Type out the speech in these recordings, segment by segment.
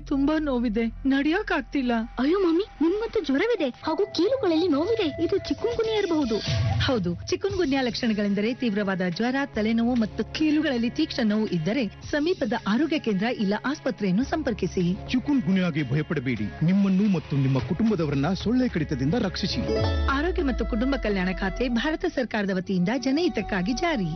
ತುಂಬಾ ನೋವಿದೆ ನಡಿಯಕ್ ಆಗ್ತಿಲ್ಲ ಅಯ್ಯೋ ಮಮ್ಮಿ ನಿಮ್ಮಂತೂ ಜ್ವರವಿದೆ ಹಾಗೂ ಕೀಲುಗಳಲ್ಲಿ ನೋವಿದೆ ಇದು ಚಿಕ್ಕುಂಗುನಿ ಇರಬಹುದು ಹೌದು ಚಿಕನ್ ಗುನ್ಯಾ ಲಕ್ಷಣಗಳೆಂದರೆ ತೀವ್ರವಾದ ಜ್ವರ ತಲೆನೋವು ಮತ್ತು ಕೀಲುಗಳಲ್ಲಿ ತೀಕ್ಷ್ಣ ನೋವು ಇದ್ದರೆ ಸಮೀಪದ ಆರೋಗ್ಯ ಕೇಂದ್ರ ಇಲ್ಲ ಆಸ್ಪತ್ರೆಯನ್ನು ಸಂಪರ್ಕಿಸಿ ಚಿಕುನ್ ಗುನ್ಯಾಗೆ ಭಯಪಡಬೇಡಿ ನಿಮ್ಮನ್ನು ಮತ್ತು ನಿಮ್ಮ ಕುಟುಂಬದವರನ್ನ ಸೊಳ್ಳೆ ಕಡಿತದಿಂದ ರಕ್ಷಿಸಿ ಆರೋಗ್ಯ ಮತ್ತು ಕುಟುಂಬ ಕಲ್ಯಾಣ ಖಾತೆ ಭಾರತ ಸರ್ಕಾರದ ವತಿಯಿಂದ ಜನಹಿತಕ್ಕಾಗಿ ಜಾರಿ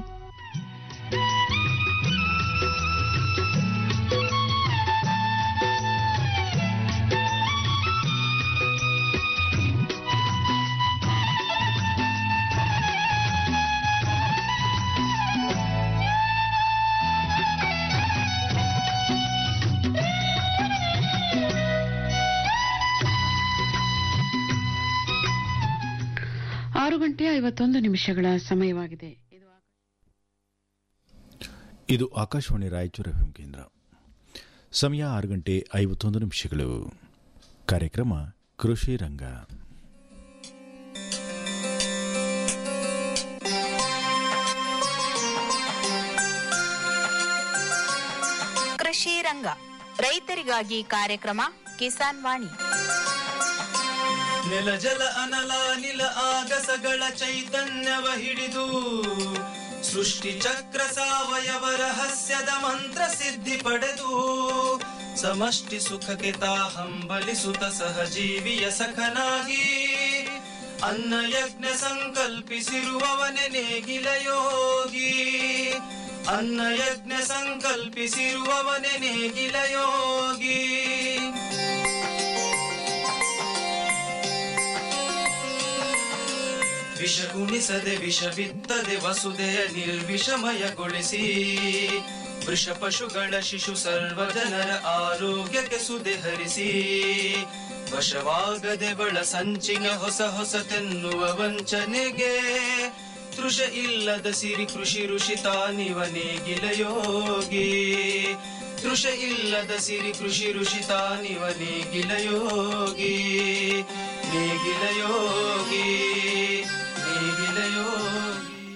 ಆರು ಗಂಟೆ ಐವತ್ತೊಂದು ನಿಮಿಷಗಳ ಸಮಯವಾಗಿದೆ ಇದು ಇದು ಆಕಾಶವಾಣಿ ರಾಯಚೂರು ಎಫ್ಎಂ ಕೇಂದ್ರ ಸಮಯ ಆರು ಗಂಟೆ ಐವತ್ತೊಂದು ನಿಮಿಷಗಳು ಕಾರ್ಯಕ್ರಮ ಕೃಷಿ ರಂಗ ಕೃಷಿ ರಂಗ ರೈತರಿಗಾಗಿ ಕಾರ್ಯಕ್ರಮ ಕಿಸಾನ್ ವಾಣಿ ನೆಲ ಜಲ ಅನಲ ನಿಲ ಆಗಸಗಳ ಚೈತನ್ಯವ ಹಿಡಿದು ಸೃಷ್ಟಿ ಚಕ್ರ ಸಾವಯವ ರಹಸ್ಯದ ಮಂತ್ರ ಸಿದ್ಧಿ ಪಡೆದು ಸಮಷ್ಟಿ ಸುಖಕ್ಕೆ ತಾ ಹಂಬಲಿಸುತ್ತ ಸಹಜೀವಿಯ ಸಖನಾಗಿ ಅನ್ನ ಯಜ್ಞ ಸಂಕಲ್ಪಿಸಿರುವವನೆ ನೇಗಿಲ ಯೋಗಿ ಅನ್ನ ಯಜ್ಞ ಸಂಕಲ್ಪಿಸಿರುವವನೆ ನೇಗಿಲ ಯೋಗಿ ವಿಷ ಗುಣಿಸದೆ ವಿಷ ಬಿತ್ತದೆ ವಸುದೆಯ ನಿರ್ವಿಷಮಯಗೊಳಿಸಿ ವೃಷ ಪಶುಗಳ ಶಿಶು ಸರ್ವ ಜನರ ಆರೋಗ್ಯಕ್ಕೆ ಸುದೆ ಹರಿಸಿ ವಶವಾಗದೆ ಬಳ ಸಂಚಿನ ಹೊಸ ಹೊಸತೆನ್ನುವ ವಂಚನೆಗೆ ತೃಷ ಇಲ್ಲದ ಸಿರಿ ಕೃಷಿ ಋಷಿ ತಾನಿವ ನೇಗಿಲ ಯೋಗಿ ತೃಷ ಇಲ್ಲದ ಸಿರಿ ಕೃಷಿ ಋಷಿ ತಾನಿವ ನೇಗಿಲ ಯೋಗಿ ನೇಗಿಲ ಯೋಗಿ ನೇಗಿಲ ಯೋಗಿ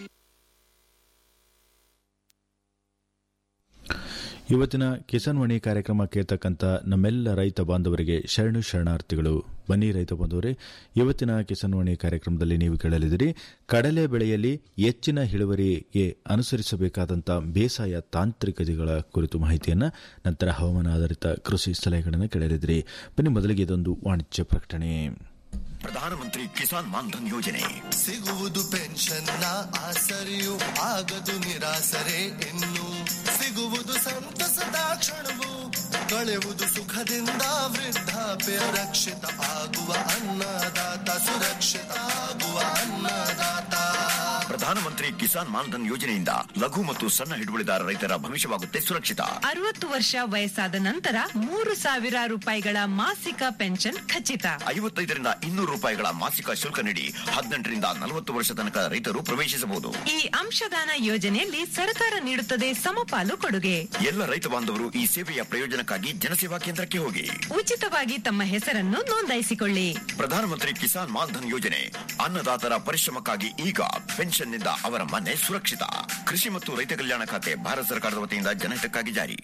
ಇವತ್ತಿನ ಕಿಸಾನ್ ವಾಣಿ ಕಾರ್ಯಕ್ರಮ ಕೇಳ್ತಕ್ಕಂಥ ನಮ್ಮೆಲ್ಲ ರೈತ ಬಾಂಧವರಿಗೆ ಶರಣು ಶರಣಾರ್ಥಿಗಳು ಬನ್ನಿ ರೈತ ಬಾಂಧವರೇ ಇವತ್ತಿನ ಕಿಸಾನ್ ವಾಣಿ ಕಾರ್ಯಕ್ರಮದಲ್ಲಿ ನೀವು ಕೇಳಲಿದ್ದೀರಿ ಕಡಲೆ ಬೆಳೆಯಲ್ಲಿ ಹೆಚ್ಚಿನ ಇಳುವರಿಗೆ ಅನುಸರಿಸಬೇಕಾದಂಥ ಬೇಸಾಯ ತಾಂತ್ರಿಕತೆಗಳ ಕುರಿತು ಮಾಹಿತಿಯನ್ನು ನಂತರ ಹವಾಮಾನ ಆಧಾರಿತ ಕೃಷಿ ಸಲಹೆಗಳನ್ನು ಕೇಳಲಿದ್ದೀರಿ ಬನ್ನಿ ಮೊದಲಿಗೆ ಇದೊಂದು ವಾಣಿಜ್ಯ ಪ್ರಕಟಣೆ ಪ್ರಧಾನಮಂತ್ರಿ ಕಿಸಾನ್ ಮಾನ್ಧನ್ ಯೋಜನೆ ಸಿಗುವುದು ಪೆನ್ಷನ್ನ ಆಸರೆಯು ಆಗದು ನಿರಾಸರೆ ಇನ್ನು ಸಿಗುವುದು ಸಂತಸದ ಕ್ಷಣವು ಕಳೆಯುವುದು ಸುಖದಿಂದ ವೃದ್ಧಾಪ್ಯ ರಕ್ಷಿತ ಆಗುವ ಅನ್ನದಾತ ಸುರಕ್ಷಿತ ಆಗುವ ಅನ್ನದಾತ ಪ್ರಧಾನಮಂತ್ರಿ ಕಿಸಾನ್ ಮಾನ್ಧನ್ ಯೋಜನೆಯಿಂದ ಲಘು ಮತ್ತು ಸಣ್ಣ ಹಿಡುವಳಿದಾರ ರೈತರ ಭವಿಷ್ಯವಾಗುತ್ತೆ ಸುರಕ್ಷಿತ ಅರವತ್ತು ವರ್ಷ ವಯಸ್ಸಾದ ನಂತರ ಮೂರು ಸಾವಿರ ರೂಪಾಯಿಗಳ ಮಾಸಿಕ ಪೆನ್ಷನ್ ಖಚಿತ ಐವತ್ತೈದರಿಂದ ಇನ್ನೂರು ರೂಪಾಯಿಗಳ ಮಾಸಿಕ ಶುಲ್ಕ ನೀಡಿ ಹದಿನೆಂಟರಿಂದ ನಲವತ್ತು ವರ್ಷ ತನಕ ರೈತರು ಪ್ರವೇಶಿಸಬಹುದು ಈ ಅಂಶದಾನ ಯೋಜನೆಯಲ್ಲಿ ಸರ್ಕಾರ ನೀಡುತ್ತದೆ ಸಮಪಾಲು ಕೊಡುಗೆ ಎಲ್ಲ ರೈತ ಬಾಂಧವರು ಈ ಸೇವೆಯ ಪ್ರಯೋಜನಕ್ಕಾಗಿ ಜನಸೇವಾ ಕೇಂದ್ರಕ್ಕೆ ಹೋಗಿ ಉಚಿತವಾಗಿ ತಮ್ಮ ಹೆಸರನ್ನು ನೋಂದಾಯಿಸಿಕೊಳ್ಳಿ ಪ್ರಧಾನಮಂತ್ರಿ ಕಿಸಾನ್ ಮಾನ್ಧನ್ ಯೋಜನೆ ಅನ್ನದಾತರ ಪರಿಶ್ರಮಕ್ಕಾಗಿ ಈಗ ಪೆನ್ಷನ್ನಿಂದ ಅವರ ಮನೆ ಸುರಕ್ಷಿತ ಕೃಷಿ ಮತ್ತು ರೈತ ಕಲ್ಯಾಣ ಖಾತೆ ಭಾರತ ಸರ್ಕಾರದ ವತಿಯಿಂದ ಜನಹಿತಕ್ಕಾಗಿ ಜಾರಿ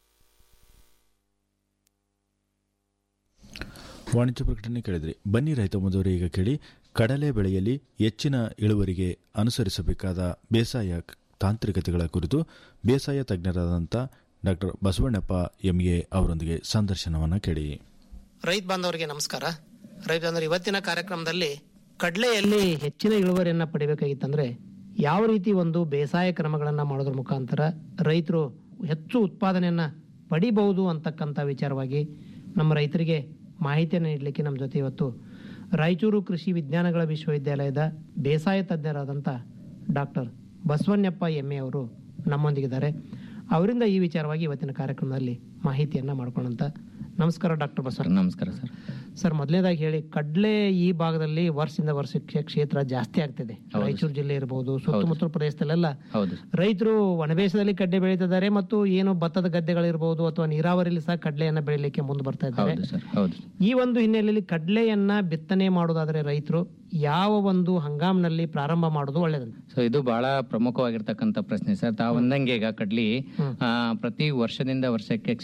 ವಾಣಿಜ್ಯ ಪ್ರಕಟಣೆ ಕೇಳಿದ್ರಿ ಬನ್ನಿ ರೈತ ಬಂಧುವರು ಈಗ ಕೇಳಿ ಕಡಲೆ ಬೆಳೆಯಲ್ಲಿ ಹೆಚ್ಚಿನ ಇಳುವರಿಗೆ ಅನುಸರಿಸಬೇಕಾದ ಬೇಸಾಯ ತಾಂತ್ರಿಕತೆಗಳ ಕುರಿತು ಬೇಸಾಯ ತಜ್ಞರಾದಂಥ ಡಾಕ್ಟರ್ ಬಸವಣ್ಣಪ್ಪ ಎಂಎ ಅವರೊಂದಿಗೆ ಸಂದರ್ಶನವನ್ನು ಕೇಳಿ ರೈತ ಬಾಂಧವರಿಗೆ ನಮಸ್ಕಾರ ರೈತ ಬಾಂಧವರು ಇವತ್ತಿನ ಕಾರ್ಯಕ್ರಮದಲ್ಲಿ ಕಡಲೆಯಲ್ಲಿ ಹೆಚ್ಚಿನ ಇಳುವರಿಯನ್ನ ಪಡಿಬೇಕಾಗಿತ್ತಂದ್ರೆ ಯಾವ ರೀತಿ ಒಂದು ಬೇಸಾಯ ಕ್ರಮಗಳನ್ನ ಮಾಡೋದ್ರ ಮುಖಾಂತರ ರೈತರು ಹೆಚ್ಚು ಉತ್ಪಾದನೆಯನ್ನ ಪಡಿಬಹುದು ಅಂತಕ್ಕಂಥ ವಿಚಾರವಾಗಿ ನಮ್ಮ ರೈತರಿಗೆ ಮಾಹಿತಿಯನ್ನು ನೀಡಲಿಕ್ಕೆ ನಮ್ಮ ಜೊತೆ ಇವತ್ತು ರಾಯಚೂರು ಕೃಷಿ ವಿಜ್ಞಾನಗಳ ವಿಶ್ವವಿದ್ಯಾಲಯದ ಬೇಸಾಯ ತಜ್ಞರಾದಂಥ ಡಾಕ್ಟರ್ ಬಸವಣ್ಣಪ್ಪ ಎಮ್ಮೆ ಅವರು ನಮ್ಮೊಂದಿಗಿದ್ದಾರೆ ಅವರಿಂದ ಈ ವಿಚಾರವಾಗಿ ಇವತ್ತಿನ ಕಾರ್ಯಕ್ರಮದಲ್ಲಿ ಮಾಹಿತಿಯನ್ನ ಮಾಡ್ಕೊಳ್ಳೋಂತ ನಮಸ್ಕಾರ ಡಾಕ್ಟರ್ ಬಸವರ ನಮಸ್ಕಾರ ಸರ್ ಸರ್ ಮೊದಲನೇದಾಗಿ ಹೇಳಿ ಕಡ್ಲೆ ಈ ಭಾಗದಲ್ಲಿ ವರ್ಷದಿಂದ ವರ್ಷಕ್ಕೆ ಕ್ಷೇತ್ರ ಜಾಸ್ತಿ ಆಗ್ತಿದೆ ಹೌದು ರಾಯಚೂರು ಜಿಲ್ಲೆ ಇರಬಹುದು ಸುತ್ತಮುತ್ತಲ ಪ್ರದೇಶದಲ್ಲೆಲ್ಲ ಹೌದು ರೈತರು ಒಣಬೇಸದಲ್ಲಿ ಕಡ್ಲೆ ಬೆಳೀತಿದ್ದಾರೆ ಮತ್ತು ಏನು ಭತ್ತದ ಗದ್ದೆಗಳಿರಬಹುದು ಅಥವಾ ನೀರಾವರಿಯಲ್ಲಿ ಸಹ ಕಡ್ಲೆಯನ್ನ ಬೆಳಿಲಿಕ್ಕೆ ಮುಂದೆ ಬರ್ತಾ ಇದ್ದಾರೆ ಹೌದು ಸರ್ ಹೌದು ಈ ಒಂದು ಹಿನ್ನೆಲೆಯಲ್ಲಿ ಕಡ್ಲೆಯನ್ನ ಬಿತ್ತನೆ ಮಾಡೋದಾದ್ರೆ ರೈತರು ಯಾವ ಒಂದು ಹಂಗಾಮ್ನಲ್ಲಿ ಪ್ರಾರಂಭ ಮಾಡೋದು ಒಳ್ಳೇದಂತ ಸೊ ಇದು ಬಹಳ ಪ್ರಮುಖವಾಗಿರ್ತಕ್ಕಂಥ ಪ್ರಶ್ನೆ ಸರ್ ತಾವು ಅಂದಂಗೆ ಈಗ ಕಡ್ಲಿ ಆ, ಪ್ರತಿ ವರ್ಷದಿಂದ ವರ್ಷಕ್ಕೆ ಕ್ಷೇತ್ರ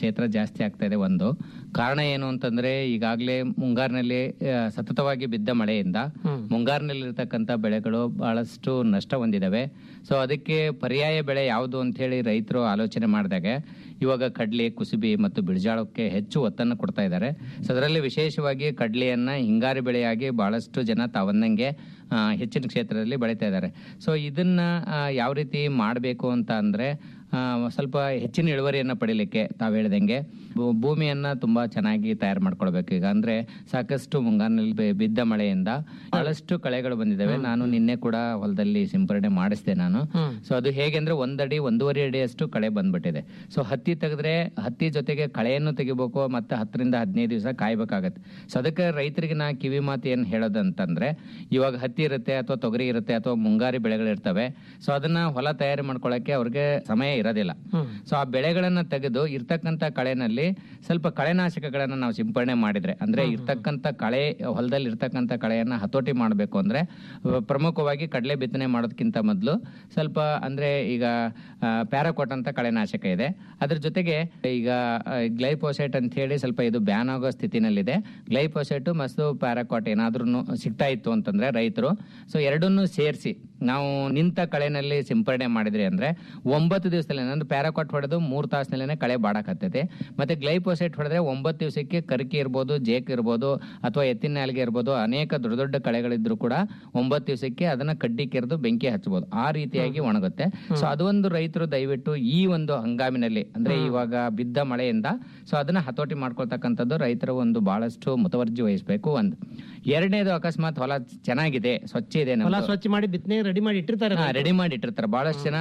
ಕ್ಷೇತ್ರ ಜಾಸ್ತಿ ಆಗ್ತಾ ಇದೆ ಒಂದು ಕಾರಣ ಏನು ಅಂತಂದ್ರೆ ಈಗಾಗಲೇ ಮುಂಗಾರಿನಲ್ಲಿ ಆ, ಸತತವಾಗಿ ಬಿದ್ದ ಮಳೆಯಿಂದ ಮುಂಗಾರಿನಲ್ಲಿರ್ತಕ್ಕಂಥ ಬೆಳೆಗಳು ಬಹಳಷ್ಟು ನಷ್ಟ ಹೊಂದಿದವೆ ಸೊ ಅದಕ್ಕೆ ಪರ್ಯಾಯ ಬೆಳೆ ಯಾವುದು ಅಂತ ಹೇಳಿ ರೈತರು ಆಲೋಚನೆ ಮಾಡಿದಾಗ ಇವಾಗ ಕಡ್ಲೆ ಕುಸುಬಿ ಮತ್ತು ಬಿಳಿಜಾಳಕ್ಕೆ ಹೆಚ್ಚು ಒತ್ತನ್ನು ಕೊಡ್ತಾ ಇದ್ದಾರೆ ಸೊ ಅದರಲ್ಲಿ ವಿಶೇಷವಾಗಿ ಕಡ್ಲೆಯನ್ನ ಹಿಂಗಾರಿ ಬೆಳೆಯಾಗಿ ಬಹಳಷ್ಟು ಜನ ತಾವಂದಂಗೆ ಆ, ಹೆಚ್ಚಿನ ಕ್ಷೇತ್ರದಲ್ಲಿ ಬೆಳೀತಾ ಇದ್ದಾರೆ ಸೊ ಇದನ್ನ ಆ, ಯಾವ ರೀತಿ ಮಾಡಬೇಕು ಅಂತ ಅಂದ್ರೆ ಆ, ಸ್ವಲ್ಪ ಹೆಚ್ಚಿನ ಇಳುವರಿಯನ್ನ ಪಡಿಲಿಕ್ಕೆ ತಾವು ಹೇಳ್ದಂಗೆ ಭೂ- ಭೂಮಿಯನ್ನ ತುಂಬಾ ಚೆನ್ನಾಗಿ ತಯಾರು ಮಾಡ್ಕೊಳ್ಬೇಕು ಈಗ ಅಂದ್ರೆ ಸಾಕಷ್ಟು ಮುಂಗಾರಿನಲ್ಲಿ ಬಿ- ಬಿದ್ದ ಮಳೆಯಿಂದ ಬಹಳಷ್ಟು ಕಳೆಗಳು ಬಂದಿದ್ದಾವೆ ನಾನು ನಿನ್ನೆ ಕೂಡ ಹೊಲದಲ್ಲಿ ಸಿಂಪರಣೆ ಮಾಡಿಸಿದೆ ನಾನು ಸೊ ಅದು ಹೇಗೆ ಅಂದ್ರೆ ಒಂದಡಿ ಒಂದೂವರೆ ಅಡಿಯಷ್ಟು ಕಳೆ ಬಂದ್ಬಿಟ್ಟಿದೆ ಸೊ ಹತ್ತಿ ತೆಗೆದ್ರೆ ಹತ್ತಿ ಜೊತೆಗೆ ಕಳೆಯನ್ನು ತೆಗಿಬೇಕು ಮತ್ತೆ ಹತ್ತರಿಂದ ಹದಿನೈದು ದಿವಸ ಕಾಯ್ಬೇಕಾಗತ್ತೆ ಸೊ ಅದಕ್ಕೆ ರೈತರಿಗೆ ನಾ ಕಿವಿ ಮಾತು ಏನ್ ಹೇಳೋದಂತಂದ್ರೆ ಇವಾಗ ಹತ್ತಿ ಇರುತ್ತೆ ಅಥವಾ ತೊಗರಿ ಇರುತ್ತೆ ಅಥವಾ ಮುಂಗಾರಿ ಬೆಳೆಗಳಿರ್ತವೆ ಸೊ ಅದನ್ನ ಹೊಲ ತಯಾರಿ ಮಾಡ್ಕೊಳ್ಳಕ್ಕೆ ಅವ್ರಿಗೆ ಸಮಯ ಇರೋದಿಲ್ಲ ಸೊ ಆ ಬೆಳೆಗಳನ್ನ ತೆಗೆದು ಇರ್ತಕ್ಕಂತ ಕಳೆನಲ್ಲಿ ಸ್ವಲ್ಪ ಕಳೆನಾಶಕಗಳನ್ನ ನಾವು ಸಿಂಪರಣೆ ಮಾಡಿದ್ರೆ ಅಂದ್ರೆ ಇರ್ತಕ್ಕಂತ ಕಳೆ ಹೊಲದಲ್ಲಿ ಇರ್ತಕ್ಕಂತ ಕಳೆಯನ್ನ ಹತೋಟಿ ಮಾಡಬೇಕು ಅಂದ್ರೆ ಅಹ್, ಪ್ರಮುಖವಾಗಿ ಕಡಲೆ ಬಿತ್ತನೆ ಮಾಡೋದಕ್ಕಿಂತ ಮೊದಲು ಸ್ವಲ್ಪ ಅಂದ್ರೆ ಈಗ ಪ್ಯಾರಾಕೋಟ್ ಅಂತ ಕಳೆನಾಶಕ ಇದೆ ಅದ್ರ ಜೊತೆಗೆ ಈಗ ಗ್ಲೈಪೋಸೈಟ್ ಅಂತ ಹೇಳಿ ಸ್ವಲ್ಪ ಇದು ಬ್ಯಾನ್ ಆಗೋ ಸ್ಥಿತಿನಲ್ಲಿದೆ ಗ್ಲೈಪೋಸೈಟ್ ಮತ್ತು ಪ್ಯಾರಾಕೋಟ್ ಏನಾದ್ರೂ ಸಿಗ್ತಾ ಇತ್ತು ಅಂತಂದ್ರೆ ರೈತರು ಸೊ ಎರಡನ್ನೂ ಸೇರಿಸಿ ನಾವು ನಿಂತ ಕಳೆನಲ್ಲಿ ಸಿಂಪರಣೆ ಮಾಡಿದ್ರಿ ಅಂದ್ರೆ ಒಂಬತ್ತು ದಿವಸದಲ್ಲಿ ಅಂದ್ರೆ ಪ್ಯಾರಾಕೋಟ್ ಹೊಡೆದು ಮೂರು ತಾಸಿನಲ್ಲೇ ಕಳೆ ಬಾಡಕತ್ತೈತೆ ಮತ್ತೆ ಗ್ಲೈಪೋಸೈಟ್ ಹೊಡೆದ್ರೆ ಒಂಬತ್ತು ದಿವಸಕ್ಕೆ ಕರಿಕೆ ಇರ್ಬೋದು ಜೇಕ್ ಇರ್ಬೋದು ಅಥವಾ ಎತ್ತಿನ ನಾಲಿಗೆ ಇರ್ಬೋದು ಅನೇಕ ದೊಡ್ಡ ದೊಡ್ಡ ಕಳೆಗಳಿದ್ರು ಕೂಡ ಒಂಬತ್ತು ದಿವಸಕ್ಕೆ ಅದನ್ನ ಕಡ್ಡಿ ಕೆರೆದು ಬೆಂಕಿ ಹಚ್ಚಬಹುದು ಆ ರೀತಿಯಾಗಿ ಒಣಗುತ್ತೆ ಸೊ ಅದೊಂದು ರೈತರು ದಯವಿಟ್ಟು ಈ ಒಂದು ಹಂಗಾಮಿನಲ್ಲಿ ಅಂದ್ರೆ ಇವಾಗ ಬಿದ್ದ ಮಳೆಯಿಂದ ಸೊ ಅದನ್ನ ಹತೋಟಿ ಮಾಡ್ಕೊಳ್ತಕ್ಕಂಥದ್ದು ರೈತರ ಒಂದು ಬಹಳಷ್ಟು ಮುತುವರ್ಜಿ ವಹಿಸಬೇಕು ಒಂದು ಎರಡನೇದು ಅಕಸ್ಮಾತ್ ಹೊಲ ಚೆನ್ನಾಗಿದೆ ಸ್ವಚ್ಛ ಇದೆ ಹೊಲ ನಮ್ದು. ಸ್ವಚ್ಛ ಮಾಡಿ ಬಿತ್ತನೆ ರೆಡಿ ಮಾಡಿ ಇಟ್ಟಿರ್ತಾರೆ ಹಾ, ರೆಡಿ ಮಾಡಿ ಇಟ್ಟಿರ್ತಾರೆ ಬಹಳಷ್ಟು ಜನ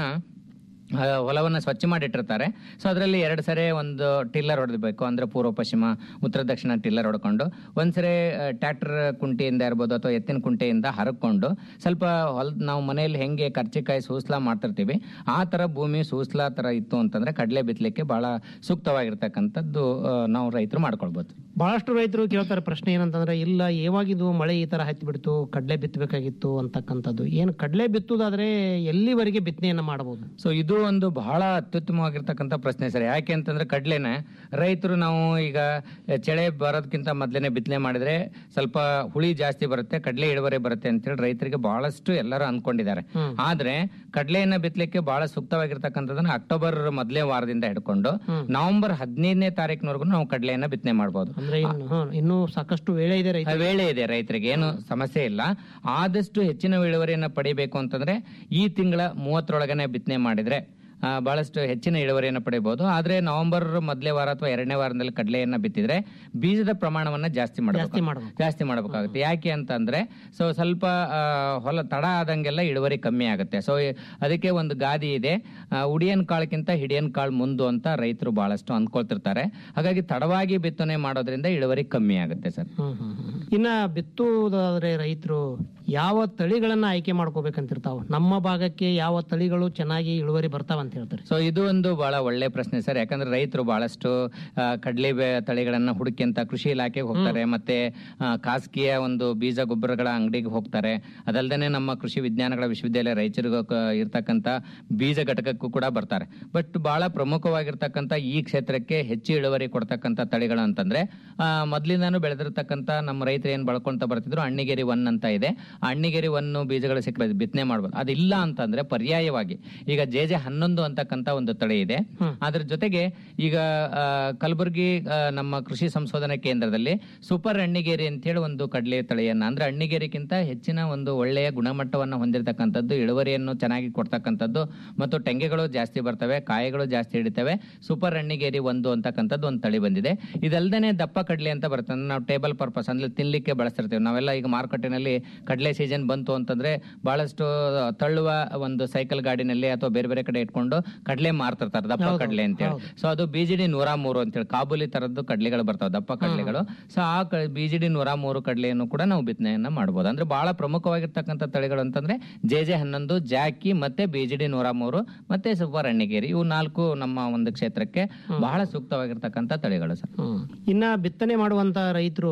ಆ, ಹೊಲವನ್ನ ಸ್ವಚ್ಛ ಮಾಡಿ ಇಟ್ಟಿರ್ತಾರೆ ಸೊ ಅದರಲ್ಲಿ ಎರಡು ಸರಿ ಒಂದು ಟಿಲ್ಲರ್ ಹೊಡೆದಬೇಕು ಅಂದ್ರೆ ಪೂರ್ವ ಪಶ್ಚಿಮ ಉತ್ತರ ದಕ್ಷಿಣ ಟಿಲ್ಲರ್ ಹೊಡ್ಕೊಂಡು ಒಂದ್ಸರಿ ಟ್ರ್ಯಾಕ್ಟರ್ ಕುಂಟೆಯಿಂದ ಇರ್ಬೋದು ಅಥವಾ ಎತ್ತಿನ ಕುಂಟೆಯಿಂದ ಹರಕೊಂಡು ಸ್ವಲ್ಪ ಹೊಲ ನಾವು ಮನೆಯಲ್ಲಿ ಹೆಂಗೆ ಕರ್ಚಿಕಾಯಿ ಸೂಸ್ಲಾ ಮಾಡ್ತಿರ್ತೀವಿ ಆ ತರ ಭೂಮಿ ಸೂಸ್ಲಾ ತರ ಇತ್ತು ಅಂತಂದ್ರೆ ಕಡಲೆ ಬಿತ್ತಲಿಕ್ಕೆ ಬಹಳ ಸೂಕ್ತವಾಗಿರ್ತಕ್ಕಂಥದ್ದು ಆ, ನಾವು ರೈತರು ಮಾಡ್ಕೊಳ್ಬೋದು ಬಹಳಷ್ಟು ರೈತರು ಕೇಳ್ತಾರೆ ಪ್ರಶ್ನೆ ಏನಂತಂದ್ರೆ ಇಲ್ಲ ಯಾವಾಗಿದು ಮಳೆ ಈ ತರ ಹತ್ತಿ ಬಿಡ್ತು ಕಡ್ಲೆ ಬಿತ್ತಬೇಕಾಗಿತ್ತು ಅಂತಕ್ಕಂಥದ್ದು ಏನು ಕಡ್ಲೆ ಬಿತ್ತುದಾದ್ರೆ ಎಲ್ಲಿವರೆಗೆ ಬಿತ್ತನೆಯನ್ನ ಮಾಡಬಹುದು ಸೊ ಇದು ಒಂದು ಬಹಳ ಅತ್ಯುತ್ತಮವಾಗಿರ್ತಕ್ಕಂಥ ಪ್ರಶ್ನೆ ಸರ್ ಯಾಕೆ ಅಂತಂದ್ರೆ ಕಡ್ಲೆನ ರೈತರು ನಾವು ಈಗ ಚಳೆ ಬರೋದಕ್ಕಿಂತ ಮೊದಲೇನೆ ಬಿತ್ತನೆ ಮಾಡಿದ್ರೆ ಸ್ವಲ್ಪ ಹುಳಿ ಜಾಸ್ತಿ ಬರುತ್ತೆ ಕಡ್ಲೆ ಇಳುವರಿ ಬರುತ್ತೆ ಅಂತೇಳಿ ರೈತರಿಗೆ ಬಹಳಷ್ಟು ಎಲ್ಲರೂ ಅನ್ಕೊಂಡಿದ್ದಾರೆ ಆದ್ರೆ ಕಡ್ಲೆಯನ್ನ ಬಿತ್ತಲಿಕ್ಕೆ ಬಹಳ ಸೂಕ್ತವಾಗಿರ್ತಕ್ಕಂಥದ್ದನ್ನ ಅಕ್ಟೋಬರ್ ಮೊದಲೇ ವಾರದಿಂದ ಹಿಡ್ಕೊಂಡು ನವೆಂಬರ್ ಹದಿನೈದನೇ ತಾರೀಕಿನವರೆಗೂ ನಾವು ಕಡ್ಲೆಯನ್ನ ಬಿತ್ತನೆ ಮಾಡಬಹುದು ಅಂದ್ರೆ ಇನ್ನು ಹಾ, ಇನ್ನೂ ಸಾಕಷ್ಟು ವೇಳೆ ಇದೆ ರೈತ ವೇಳೆ ಇದೆ ರೈತರಿಗೆ ಏನು ಸಮಸ್ಯೆ ಇಲ್ಲ ಆದಷ್ಟು ಹೆಚ್ಚಿನ ಇಳುವರಿಯನ್ನ ಪಡಿಬೇಕು ಅಂತಂದ್ರೆ ಈ ತಿಂಗಳ ಮೂವತ್ತರೊಳಗನೆ ಬಿತ್ತನೆ ಮಾಡಿದ್ರೆ ಆ, ಬಹಳಷ್ಟು ಹೆಚ್ಚಿನ ಇಳುವರಿಯನ್ನು ಪಡಿಬಹುದು ಆದ್ರೆ ನವೆಂಬರ್ ಮೊದಲೇ ವಾರ ಅಥವಾ ಎರಡನೇ ವಾರದಲ್ಲಿ ಕಡಲೆಯನ್ನ ಬಿತ್ತಿದ್ರೆ ಬೀಜದ ಪ್ರಮಾಣವನ್ನ ಜಾಸ್ತಿ ಮಾಡಬೇಕು ಜಾಸ್ತಿ ಮಾಡಬೇಕಾಗುತ್ತೆ ಯಾಕೆ ಅಂತಂದ್ರೆ ಸೊ ಸ್ವಲ್ಪ ಆ, ಹೊಲ ತಡ ಆದಂಗೆಲ್ಲ ಇಳುವರಿ ಕಮ್ಮಿ ಆಗುತ್ತೆ ಸೊ ಅದಕ್ಕೆ ಒಂದು ಗಾದಿ ಇದೆ ಆ, ಉಡಿಯನ್ ಕಾಳಕ್ಕಿಂತ ಹಿಡಿಯನ್ ಕಾಳು ಮುಂದು ಅಂತ ರೈತರು ಬಹಳಷ್ಟು ಅಂದ್ಕೊಳ್ತಿರ್ತಾರೆ ಹಾಗಾಗಿ ತಡವಾಗಿ ಬಿತ್ತನೆ ಮಾಡೋದ್ರಿಂದ ಇಳುವರಿ ಕಮ್ಮಿ ಆಗುತ್ತೆ ಸರ್ ಇನ್ನ ಬಿತ್ತುವುದಾದ್ರೆ ರೈತರು ಯಾವ ತಳಿಗಳನ್ನ ಆಯ್ಕೆ ಮಾಡ್ಕೋಬೇಕಂತಿರ್ತಾವ ನಮ್ಮ ಭಾಗಕ್ಕೆ ಯಾವ ತಳಿಗಳು ಚೆನ್ನಾಗಿ ಇಳುವರಿ ಬರ್ತಾವ ಅಂತ ಹೇಳ್ತಾರೆ ಸೊ ಇದು ಒಂದು ಬಹಳ ಒಳ್ಳೆ ಪ್ರಶ್ನೆ ಸರ್ ಯಾಕಂದ್ರೆ ರೈತರು ಬಹಳಷ್ಟು ಆ, ಕಡ್ಲೆ ಬೆ- ತಳಿಗಳನ್ನ ಹುಡುಕಿಂತ ಕೃಷಿ ಇಲಾಖೆಗೆ ಹೋಗ್ತಾರೆ ಮತ್ತೆ ಆ, ಖಾಸಗಿಯ ಒಂದು ಬೀಜ ಗೊಬ್ಬರಗಳ ಅಂಗಡಿಗೆ ಹೋಗ್ತಾರೆ ಅದಲ್ದೇನೆ ನಮ್ಮ ಕೃಷಿ ವಿಜ್ಞಾನಗಳ ವಿಶ್ವವಿದ್ಯಾಲಯ ರಾಯಚೂರಿಗೆ ಇರ್ತಕ್ಕಂತ ಬೀಜ ಘಟಕಕ್ಕೂ ಕೂಡ ಬರ್ತಾರೆ ಬಟ್ ಬಹಳ ಪ್ರಮುಖವಾಗಿರ್ತಕ್ಕಂತ ಈ ಕ್ಷೇತ್ರಕ್ಕೆ ಹೆಚ್ಚು ಇಳುವರಿ ಕೊಡ್ತಕ್ಕಂತ ತಳಿಗಳು ಅಂತಂದ್ರೆ ಆ, ಮೊದ್ಲಿಂದಾನು ಬೆಳೆದಿರ್ತಕ್ಕಂತ ನಮ್ಮ ರೈತರು ಏನ್ ಬಳಕೊಂತ ಬರ್ತಿದ್ರು ಅಣ್ಣಿಗೇರಿ ಒನ್ ಅಂತ ಇದೆ ಆ ಅಣ್ಣಿಗೇರಿ ಒನ್ನು ಬೀಜಗಳು ಸಿಕ್ಕ ಬಿತ್ತನೆ ಮಾಡ್ಬೋದು ಅದಿಲ್ಲ ಅಂತಂದ್ರೆ ಪರ್ಯಾಯವಾಗಿ ಈಗ ಜೆ ಜೆ ಹನ್ನೊಂದು ಅಂತಕ್ಕಂತ ಒಂದು ತಳಿ ಇದೆ ಅದ್ರ ಜೊತೆಗೆ ಈಗ ಆ, ಕಲಬುರಗಿ ಆ, ನಮ್ಮ ಕೃಷಿ ಸಂಶೋಧನಾ ಕೇಂದ್ರದಲ್ಲಿ ಸೂಪರ್ ಅಣ್ಣಿಗೇರಿ ಅಂತ ಹೇಳಿ ಒಂದು ಕಡಲೆ ತಳಿಯನ್ನ ಅಂದ್ರೆ ಅಣ್ಣಿಗೇರಿಗಿಂತ ಹೆಚ್ಚಿನ ಒಂದು ಒಳ್ಳೆಯ ಗುಣಮಟ್ಟವನ್ನ ಹೊಂದಿರತಕ್ಕಂಥದ್ದು ಇಳುವರಿಯನ್ನು ಚೆನ್ನಾಗಿ ಕೊಡ್ತಕ್ಕಂಥದ್ದು ಮತ್ತು ಟೆಂಗೆಗಳು ಜಾಸ್ತಿ ಬರ್ತವೆ ಕಾಯಿಗಳು ಜಾಸ್ತಿ ಹಿಡಿತವೆ ಸೂಪರ್ ಅಣ್ಣಿಗೇರಿ ಒಂದು ಅಂತಕ್ಕಂಥದ್ದು ಒಂದು ತಳಿ ಬಂದಿದೆ ಇದಲ್ದೇನೆ ದಪ್ಪ ಕಡಲೆ ಅಂತ ಬರುತ್ತೆ ಅಂದ್ರೆ ನಾವು ಟೇಬಲ್ ಪರ್ಪಸ್ ಅಂದ್ರೆ ತಿನ್ಲಿಕ್ಕೆ ಬಳಸ್ತಿರ್ತೀವಿ ನಾವೆಲ್ಲ ಈಗ ಮಾರುಕಟ್ಟೆನಲ್ಲಿ ಕಡಲೆ ಸೀಸನ್ ಬಂತು ಅಂತಂದ್ರೆ ಬಹಳಷ್ಟು ತಳ್ಳುವ ಒಂದು ಸೈಕಲ್ ಗಾಡಿನಲ್ಲಿ ಅಥವಾ ಬೇರೆ ಬೇರೆ ಕಡೆ ಇಟ್ಕೊಂಡು ಕಡಲೆ ಮಾರ್ತಿರ್ತಾರೆ ದಪ್ಪ ಹೌದು, ಕಡಲೆ ಅಂತ ಹೇಳಿ ಸೊ ಅದು ಬಿಜಿಡಿ ನೂರ ಮೂರು ಅಂತೇಳಿ ಕಾಬೂಲಿ ತರದ್ದು ಕಡಲೆಗಳು ಬರ್ತಾವೆ ದಪ್ಪ ಕಡಲೆಗಳು ಸೊ ಆ ಬಿಜಿಡಿ ನೂರ ಮೂರು ಕಡಲೆಯನ್ನು ಕೂಡ ನಾವು ಬಿತ್ತನೆಯನ್ನ ಮಾಡಬಹುದು ಅಂದ್ರೆ ಬಹಳ ಪ್ರಮುಖವಾಗಿರ್ತಕ್ಕಂಥ ತಳಿಗಳು ಅಂತಂದ್ರೆ ಜೆ ಜೆ ಹನ್ನೊಂದು ಜಾಕಿ ಮತ್ತೆ ಬಿಜಿಡಿ ನೂರ ಮೂರು ಮತ್ತೆ ಸೂಪರ್ ಅಣ್ಣಿಗೇರಿ ಇವು ನಾಲ್ಕು ನಮ್ಮ ಒಂದು ಕ್ಷೇತ್ರಕ್ಕೆ ಬಹಳ ಸೂಕ್ತವಾಗಿರ್ತಕ್ಕಂಥ ತಳಿಗಳು ಸರ್ ಇನ್ನ ಬಿತ್ತನೆ ಮಾಡುವಂತ ರೈತರು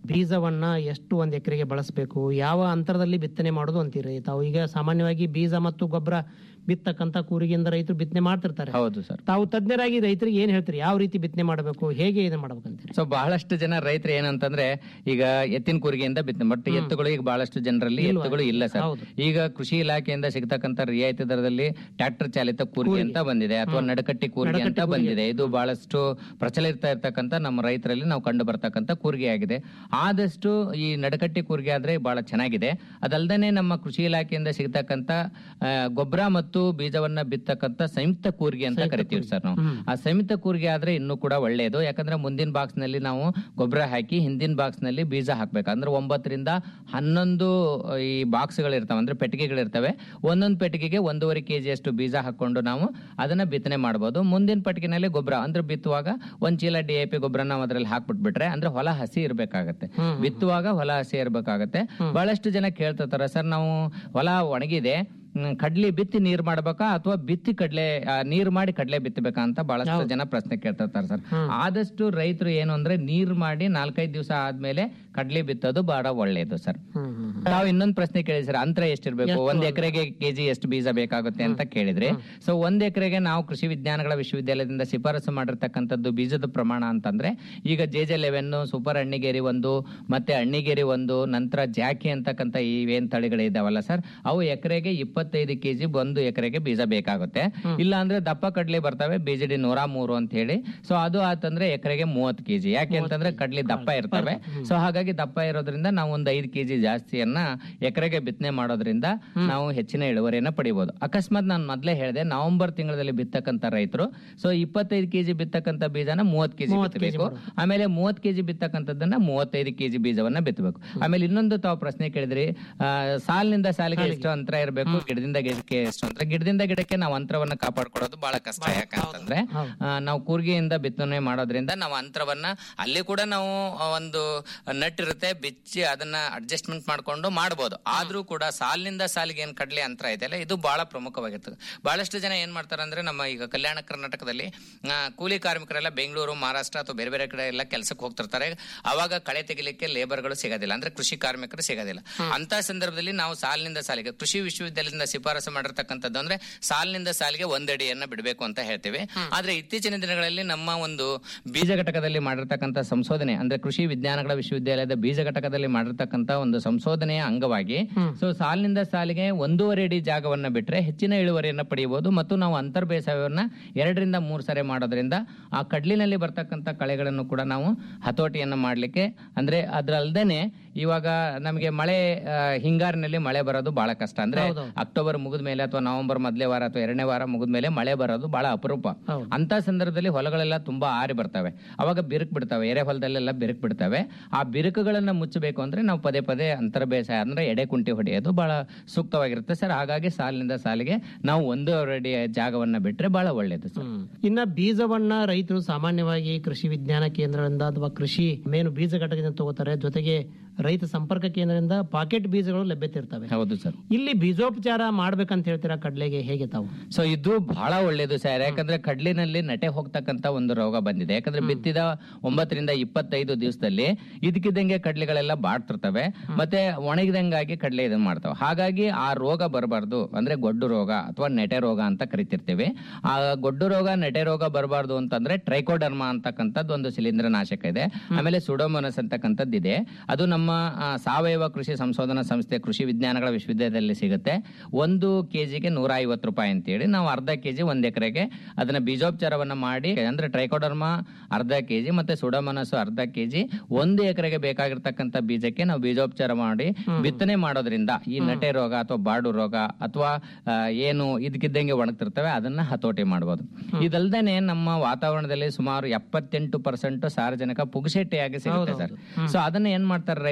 ಬೀಜವನ್ನ ಎಷ್ಟು ಒಂದ್ ಎಕರೆಗೆ ಬಳಸಬೇಕು ಯಾವ ಅಂತರದಲ್ಲಿ ಬಿತ್ತನೆ ಮಾಡೋದು ಅಂತೀರಿ ತಾವು ಈಗ ಸಾಮಾನ್ಯವಾಗಿ ಬೀಜ ಮತ್ತು ಗೊಬ್ಬರ ಬಿತ್ತಕ್ಕಂತ ಕೂರಿಗೆಯಿಂದ ರೈತರು ಬಿತ್ತನೆ ಮಾಡ್ತಿರ್ತಾರೆ ಹೌದು ಸರ್ ತಾವು ತಜ್ಞರಾಗಿ ರೈತರಿಗೆ ಏನ್ ಹೇಳ್ತೀರಿ ಯಾವ ರೀತಿ ಬಿತ್ತನೆ ಮಾಡಬೇಕು ಹೇಗೆ ಇದನ್ನ ಮಾಡ್ಬೇಕಂತ ಸೊ ಬಹಳಷ್ಟು ಜನ ರೈತರು ಏನಂತಂದ್ರೆ ಈಗ ಎತ್ತಿನ ಕೂರಿಗೆಯಿಂದ ಬಿತ್ತನೆ ಬಟ್ ಎತ್ತುಗಳು ಈಗ ಬಹಳಷ್ಟು ಜನರಲ್ಲಿ ಇಲ್ವಾ? ಎತ್ತುಗಳು ಇಲ್ಲ ಸರ್ ಹೌದು. ಈಗ ಕೃಷಿ ಇಲಾಖೆಯಿಂದ ಸಿಗ್ತಕ್ಕಂತ ರಿಯಾಯಿತಿ ದರದಲ್ಲಿ ಟ್ರಾಕ್ಟರ್ ಚಾಲಿತ ಕೂರಿಗೆ ಅಂತ ಬಂದಿದೆ ಅಥವಾ ನಡಕಟ್ಟಿ ಕೂರಿಗೆ ಅಂತ ಬಂದಿದೆ ಇದು ಬಹಳಷ್ಟು ಪ್ರಚಲಿತ ಇರ್ತಕ್ಕಂತ ನಮ್ಮ ರೈತರಲ್ಲಿ ನಾವು ಕಂಡು ಬರ್ತಕ್ಕಂತ ಕೂರಿಗೆ ಆಗಿದೆ ಆದಷ್ಟು ಈ ನಡಕಟ್ಟಿ ಕೂರಿಗೆ ಆದ್ರೆ ಬಹಳ ಚೆನ್ನಾಗಿದೆ ಅದಲ್ದೇನೆ ನಮ್ಮ ಕೃಷಿ ಇಲಾಖೆಯಿಂದ ಸಿಗ್ತಕ್ಕಂತ ಆ, ಗೊಬ್ಬರ ಮತ್ತು ಬೀಜವನ್ನ ಬಿತ್ತಕ್ಕಂತ ಸಂಯುಕ್ತ ಕೂರಿಗೆ ಅಂತ ಕರಿತೀವಿ ಸರ್ ನಾವು ಆ ಸಂಯುಕ್ತ ಕೂರಿಗೆ ಆದ್ರೆ ಇನ್ನೂ ಕೂಡ ಒಳ್ಳೆಯದು ಯಾಕಂದ್ರೆ ಮುಂದಿನ ಬಾಕ್ಸ್ ನಲ್ಲಿ ನಾವು ಗೊಬ್ಬರ ಹಾಕಿ ಹಿಂದಿನ ಬಾಕ್ಸ್ ನಲ್ಲಿ ಬೀಜ ಹಾಕ್ಬೇಕು ಅಂದ್ರೆ ಒಂಬತ್ತರಿಂದ ಹನ್ನೊಂದು ಈ ಬಾಕ್ಸ್ ಗಳಿರ್ತಾವೆ ಅಂದ್ರೆ ಪೆಟ್ಟಿಗೆಗಳಿರ್ತವೆ ಒಂದೊಂದು ಪೆಟ್ಟಿಗೆಗೆ ಒಂದೂವರೆ ಕೆಜಿ ಅಷ್ಟು ಬೀಜ ಹಾಕೊಂಡು ನಾವು ಅದನ್ನ ಬಿತ್ತನೆ ಮಾಡಬಹುದು ಮುಂದಿನ ಪೆಟ್ಟಿಗೆನಲ್ಲಿ ಗೊಬ್ಬರ ಅಂದ್ರೆ ಬಿತ್ತುವಾಗ ಒಂದ್ ಚೀಲ ಡಿ ಎ ಪಿ ಗೊಬ್ಬರ ನಾವು ಅದ್ರಲ್ಲಿ ಹಾಕ್ಬಿಟ್ಬಿಟ್ರೆ ಅಂದ್ರೆ ಹೊಲ ಹಸಿ ಇರ್ಬೇಕಾಗತ್ತೆ ಬಿತ್ತುವಾಗ ಹೊಲ ಹಸಿ ಇರ್ಬೇಕಾಗತ್ತೆ ಬಹಳಷ್ಟು ಜನ ಕೇಳ್ತಿರ್ತಾರೆ ಸರ್ ನಾವು ಹೊಲ ಒಣಗಿದೆ ಹ್ಮ್, ಕಡ್ಲಿ ಬಿತ್ತಿ ನೀರ್ ಮಾಡ್ಬೇಕಾ ಅಥವಾ ಬಿತ್ತಿ ಕಡ್ಲೆ ಆ, ನೀರ್ ಮಾಡಿ ಕಡ್ಲೆ ಬಿತ್ತಬೇಕಾ ಅಂತ ಬಹಳಷ್ಟು ಜನ ಪ್ರಶ್ನೆ ಕೇಳ್ತಿರ್ತಾರೆ ಸರ್ ಆದಷ್ಟು ರೈತರು ಏನು ಅಂದ್ರೆ ನೀರ್ ಮಾಡಿ ನಾಲ್ಕೈದು ದಿವಸ ಆದ್ಮೇಲೆ ಕಡ್ಲಿ ಬಿತ್ತೋದು ಬಹಳ ಒಳ್ಳೇದು ಸರ್ ತಾವು ಇನ್ನೊಂದು ಪ್ರಶ್ನೆ ಕೇಳಿ ಸರ್ ಅಂತರ ಎಷ್ಟಿರ್ಬೇಕು ಒಂದ್ ಎಕರೆಗೆ ಕೆಜಿ ಎಷ್ಟು ಬೀಜ ಬೇಕಾಗುತ್ತೆ ಅಂತ ಕೇಳಿದ್ರಿ ಸೊ ಒಂದ್ ಎಕರೆಗೆ ನಾವು ಕೃಷಿ ವಿಜ್ಞಾನಗಳ ವಿಶ್ವವಿದ್ಯಾಲಯದಿಂದ ಶಿಫಾರಸು ಮಾಡಿರ್ತಕ್ಕಂಥದ್ದು ಬೀಜದ ಪ್ರಮಾಣ ಅಂತಂದ್ರೆ ಈಗ J J eleven super Annigeri ಒಂದು ಮತ್ತೆ ಅಣ್ಣಿಗೇರಿ ಒಂದು ನಂತರ ಜಾಕಿ ಅಂತಕ್ಕಂಥ ಇವೇನ್ ತಳಿಗಳಿದಾವಲ್ಲ ಸರ್ ಅವು ಎಕರೆಗೆ ಇಪ್ಪತ್ತೈದು ಕೆಜಿ ಒಂದು ಎಕರೆಗೆ ಬೀಜ ಬೇಕಾಗುತ್ತೆ ಇಲ್ಲ ಅಂದ್ರೆ ದಪ್ಪ ಕಡ್ಲಿ ಬರ್ತವೆ ಬಿಜಿಡಿ ನೂರ ಮೂರು ಅಂತ ಹೇಳಿ ಸೊ ಅದು ಆತಂದ್ರೆ ಎಕರೆಗೆ ಮೂವತ್ತು ಕೆಜಿ ಯಾಕೆ ಅಂತಂದ್ರೆ ಕಡ್ಲಿ ದಪ್ಪ ಇರ್ತವೆ ಸೊ ಹಾಗಾಗಿ ದಪ್ಪ ಇರೋದ್ರಿಂದ ನಾವು ಒಂದು ಐದು ಕೆಜಿ ಜಾಸ್ತಿಯನ್ನ ಎಕರೆಗೆ ಬಿತ್ತನೆ ಮಾಡೋದ್ರಿಂದ ನಾವು ಹೆಚ್ಚಿನ ಇಳುವರಿಯನ್ನ ಪಡಿಬಹುದು ಅಕಸ್ಮಾತ್ ನಾನು ಮೊದ್ಲೇ ಹೇಳಿದೆ ನವೆಂಬರ್ ತಿಂಗಳಲ್ಲಿ ಬಿತ್ತಕ್ಕಂತ ರೈತರು ಸೊ ಇಪ್ಪತ್ತೈದು ಕೆಜಿ ಬಿತ್ತಕ್ಕಂತ ಬೀಜನ ಮೂವತ್ ಕೆಜಿ ಬಿತ್ತಬೇಕು ಆಮೇಲೆ ಮೂವತ್ ಕೆಜಿ ಬಿತ್ತಕ್ಕಂಥದ್ದನ್ನ ಮೂವತ್ತೈದು ಕೆಜಿ ಬೀಜವನ್ನ ಬಿತ್ತಬೇಕು ಆಮೇಲೆ ಇನ್ನೊಂದು ತಾವು ಪ್ರಶ್ನೆ ಕೇಳಿದ್ರಿ ಆ, ಸಾಲಿನಿಂದ ಸಾಲಿಗೆ ಎಷ್ಟು ಅಂತರ ಇರಬೇಕು ಗಿಡದಿಂದ ಗಿಡಕ್ಕೆ ಎಷ್ಟು ಅಂತರ ಗಿಡದಿಂದ ಗಿಡಕ್ಕೆ ನಾವು ಅಂತರವನ್ನ ಕಾಪಾಡ್ಕೊಳ್ಳೋದು ಬಹಳ ಕಷ್ಟ ಯಾಕಂತಂದ್ರೆ ಆ, ನಾವು ಕೂರ್ಗಿಯಿಂದ ಬಿತ್ತನೆ ಮಾಡೋದ್ರಿಂದ ನಾವು ಅಂತರವನ್ನ ಅಲ್ಲಿ ಕೂಡ ನಾವು ಆ, ಒಂದು ನಟ್ ಇರುತ್ತೆ ಬಿಚ್ಚಿ ಅದನ್ನ ಅಡ್ಜಸ್ಟ್ಮೆಂಟ್ ಮಾಡ್ಕೊಂಡು ಮಾಡ್ಬೋದು ಆದ್ರೂ ಕೂಡ ಸಾಲಿನಿಂದ ಸಾಲಿಗೆ ಏನ್ ಕಡ್ಲೆ ಅಂತರ ಇದೆಯಲ್ಲ ಇದು ಬಹಳ ಪ್ರಮುಖವಾಗಿರ್ತದೆ ಬಹಳಷ್ಟು ಜನ ಏನ್ ಮಾಡ್ತಾರೆ ಅಂದ್ರೆ ನಮ್ಮ ಈಗ ಕಲ್ಯಾಣ ಕರ್ನಾಟಕದಲ್ಲಿ ಆ, ಕೂಲಿ ಕಾರ್ಮಿಕರೆಲ್ಲ ಬೆಂಗಳೂರು ಮಹಾರಾಷ್ಟ್ರ ಅಥವಾ ಬೇರೆ ಬೇರೆ ಕಡೆ ಎಲ್ಲ ಕೆಲಸಕ್ಕೆ ಹೋಗ್ತಿರ್ತಾರೆ ಅವಾಗ ಕಳೆ ತೆಗಿಲಿಕ್ಕೆ ಲೇಬರ್ಗಳು ಸಿಗೋದಿಲ್ಲ ಅಂದ್ರೆ ಕೃಷಿ ಕಾರ್ಮಿಕರು ಸಿಗೋದಿಲ್ಲ ಅಂತ ಸಂದರ್ಭದಲ್ಲಿ ನಾವು ಸಾಲಿನಿಂದ ಸಾಲಿಗೆ ಕೃಷಿ ವಿಶ್ವವಿದ್ಯಾಲಯದಿಂದ ಶಿಫಾರಸು ಮಾಡಿರ್ತಕ್ಕಂಥದ್ದು ಅಂದ್ರೆ ಸಾಲಿನಿಂದ ಸಾಲಿಗೆ ಒಂದಡಿಯನ್ನ ಬಿಡಬೇಕು ಅಂತ ಹೇಳ್ತೀವಿ ಆದ್ರೆ ಇತ್ತೀಚಿನ ದಿನಗಳಲ್ಲಿ ನಮ್ಮ ಒಂದು ಬೀಜ ಘಟಕದಲ್ಲಿ ಮಾಡಿರ್ತಕ್ಕಂಥ ಸಂಶೋಧನೆ ಅಂದ್ರೆ ಕೃಷಿ ವಿಜ್ಞಾನಗಳ ವಿಶ್ವವಿದ್ಯಾಲಯದ ಬೀಜ ಘಟಕದಲ್ಲಿ ಮಾಡಿರ್ತಕ್ಕಂಥ ಒಂದು ಸಂಶೋಧನೆಯ ಅಂಗವಾಗಿ ಸೊ ಸಾಲಿನಿಂದ ಸಾಲಿಗೆ ಒಂದೂವರೆ ಅಡಿ ಜಾಗವನ್ನ ಬಿಟ್ರೆ ಹೆಚ್ಚಿನ ಇಳುವರಿಯನ್ನ ಪಡೆಯಬಹುದು ಮತ್ತು ನಾವು ಅಂತರ್ ಬೇಸಾಯವನ್ನ ಎರಡರಿಂದ ಮೂರು ಸರಿ ಮಾಡೋದ್ರಿಂದ ಆ ಕಡ್ಲಿನಲ್ಲಿ ಬರ್ತಕ್ಕಂಥ ಕಳೆಗಳನ್ನು ಕೂಡ ನಾವು ಹತೋಟಿಯನ್ನ ಮಾಡ್ಲಿಕ್ಕೆ ಅಂದ್ರೆ ಅದ್ರಲ್ದೇನೆ ಇವಾಗ ನಮಗೆ ಮಳೆ ಆ, ಹಿಂಗಾರಿನಲ್ಲಿ ಮಳೆ ಬರೋದು ಬಹಳ ಕಷ್ಟ ಅಂದ್ರೆ ಅಕ್ಟೋಬರ್ ಮುಗಿದ ಮೇಲೆ ಅಥವಾ ನವೆಂಬರ್ ಮೊದಲೇ ವಾರ ಅಥವಾ ಎರಡನೇ ವಾರ ಮುಗಿದ ಮೇಲೆ ಮಳೆ ಬರೋದು ಬಹಳ ಅಪರೂಪ ಅಂತ ಸಂದರ್ಭದಲ್ಲಿ ಹೊಲಗಳೆಲ್ಲ ತುಂಬಾ ಆರಿ ಬರ್ತವೆ ಅವಾಗ ಬಿರುಕು ಬಿಡ್ತವೆ ಎರೆ ಹೊಲದಲ್ಲೆಲ್ಲ ಬಿರುಕು ಬಿಡ್ತವೆ ಆ ಬಿರುಕುಗಳನ್ನ ಮುಚ್ಚಬೇಕು ಅಂದ್ರೆ ನಾವು ಪದೇ ಪದೇ ಅಂತರ ಬೇಸಾಯ ಅಂದ್ರೆ ಎಡೆ ಕುಂಟಿ ಹೊಡೆಯೋದು ಬಹಳ ಸೂಕ್ತವಾಗಿರುತ್ತೆ ಸರ್ ಹಾಗಾಗಿ ಸಾಲಿನಿಂದ ಸಾಲಿಗೆ ನಾವು ಒಂದೂವರೆ ಅಡಿ ಜಾಗವನ್ನ ಬಿಟ್ರೆ ಬಹಳ ಒಳ್ಳೇದು ಸರ್ ಇನ್ನ ಬೀಜವನ್ನ ರೈತರು ಸಾಮಾನ್ಯವಾಗಿ ಕೃಷಿ ವಿಜ್ಞಾನ ಕೇಂದ್ರದಿಂದ ಅಥವಾ ಕೃಷಿ ಮೇನು ಬೀಜ ಘಟಕದಿಂದ ತಗೋತಾರೆ ಜೊತೆಗೆ ರೈತ ಸಂಪರ್ಕ ಕೇಂದ್ರದಿಂದ ಪಾಕೆಟ್ ಬೀಜಗಳು ಲಭ್ಯತೆ ಇರ್ತವೆ ಹೌದು ಸರ್ ಇಲ್ಲಿ ಬೀಜೋಪಚಾರ ಮಾಡ್ಬೇಕಂತ ಹೇಳ್ತೀರಾ ಕಡ್ಲೆಗೆ ಹೇಗೆ ತಾವು ಸೊ ಇದು ಬಹಳ ಒಳ್ಳೇದು ಸರ್ ಯಾಕಂದ್ರೆ ಕಡ್ಲಿನಲ್ಲಿ ನಟೆ ಹೋಗ್ತಕ್ಕಂತ ಒಂದು ರೋಗ ಬಂದಿದೆ ಯಾಕಂದ್ರೆ ಬಿತ್ತಿದ ಒಂಬತ್ತರಿಂದ ಇಪ್ಪತ್ತೈದು ದಿವಸದಲ್ಲಿ ಇದಕ್ಕಿದ್ದಂಗೆ ಕಡ್ಲೆಗಳೆಲ್ಲ ಬಾಡ್ತಿರ್ತವೆ ಮತ್ತೆ ಒಣಗಿದಂಗಾಗಿ ಕಡ್ಲೆ ಇದನ್ನ ಮಾಡ್ತಾವೆ ಹಾಗಾಗಿ ಆ ರೋಗ ಬರಬಾರ್ದು ಅಂದ್ರೆ ಗೊಡ್ಡು ರೋಗ ಅಥವಾ ನೆಟೆ ರೋಗ ಅಂತ ಕರಿತಿರ್ತೀವಿ ಆ ಗೊಡ್ಡು ರೋಗ ನೆಟೆ ರೋಗ ಬರಬಾರ್ದು ಅಂತಂದ್ರೆ ಟ್ರೈಕೋಡರ್ಮಾ ಅಂತಕ್ಕಂಥದ್ದು ಒಂದು ಶಿಲೀಂಧ್ರ ನಾಶಕ ಇದೆ ಆಮೇಲೆ ಸುಡೋಮೋನಸ್ ಅಂತಕ್ಕಂಥದ್ದು ಇದೆ ಅದು ನಮ್ಮ ಆ, ಸಾವಯವ ಕೃಷಿ ಸಂಶೋಧನಾ ಸಂಸ್ಥೆ ಕೃಷಿ ವಿಜ್ಞಾನಗಳ ವಿಶ್ವವಿದ್ಯಾಲಯದಲ್ಲಿ ಸಿಗುತ್ತೆ ಒಂದು ಕೆಜಿಗೆ ನೂರ ಐವತ್ತು ರೂಪಾಯಿ ಅಂತೇಳಿ ನಾವು ಅರ್ಧ ಕೆಜಿ ಒಂದ್ ಎಕರೆಗೆ ಅದನ್ನ ಬೀಜೋಪಚಾರವನ್ನ ಮಾಡಿ ಅಂದ್ರೆ ಟ್ರೈಕೋಡರ್ಮಾ ಅರ್ಧ ಕೆಜಿ ಮತ್ತೆ ಸುಡಮನಸ್ಸು ಅರ್ಧ ಕೆಜಿ ಒಂದು ಎಕರೆಗೆ ಬೇಕಾಗಿರ್ತಕ್ಕಂಥ ಬೀಜಕ್ಕೆ ನಾವು ಬೀಜೋಪಚಾರ ಮಾಡಿ ಬಿತ್ತನೆ ಮಾಡೋದ್ರಿಂದ ಈ ನಟೆ ರೋಗ ಅಥವಾ ಬಾಡು ರೋಗ ಅಥವಾ ಆ, ಏನು ಇದಕ್ಕಿದ್ದಂಗೆ ಒಣಗ್ತಿರ್ತವೆ ಅದನ್ನ ಹತೋಟಿ ಮಾಡಬಹುದು ಇದಲ್ದೇನೆ ನಮ್ಮ ವಾತಾವರಣದಲ್ಲಿ ಸುಮಾರು ಎಪ್ಪತ್ತೆಂಟು ಪರ್ಸೆಂಟ್ ಸಾರ್ವಜನಿಕ ಪುಗಸೆಟ್ಟೆಯಾಗಿ ಸಿಗುತ್ತೆ ಸರ್ ಸೊ ಅದನ್ನ ಏನ್ ಮಾಡ್ತಾರೆ ರೈತರು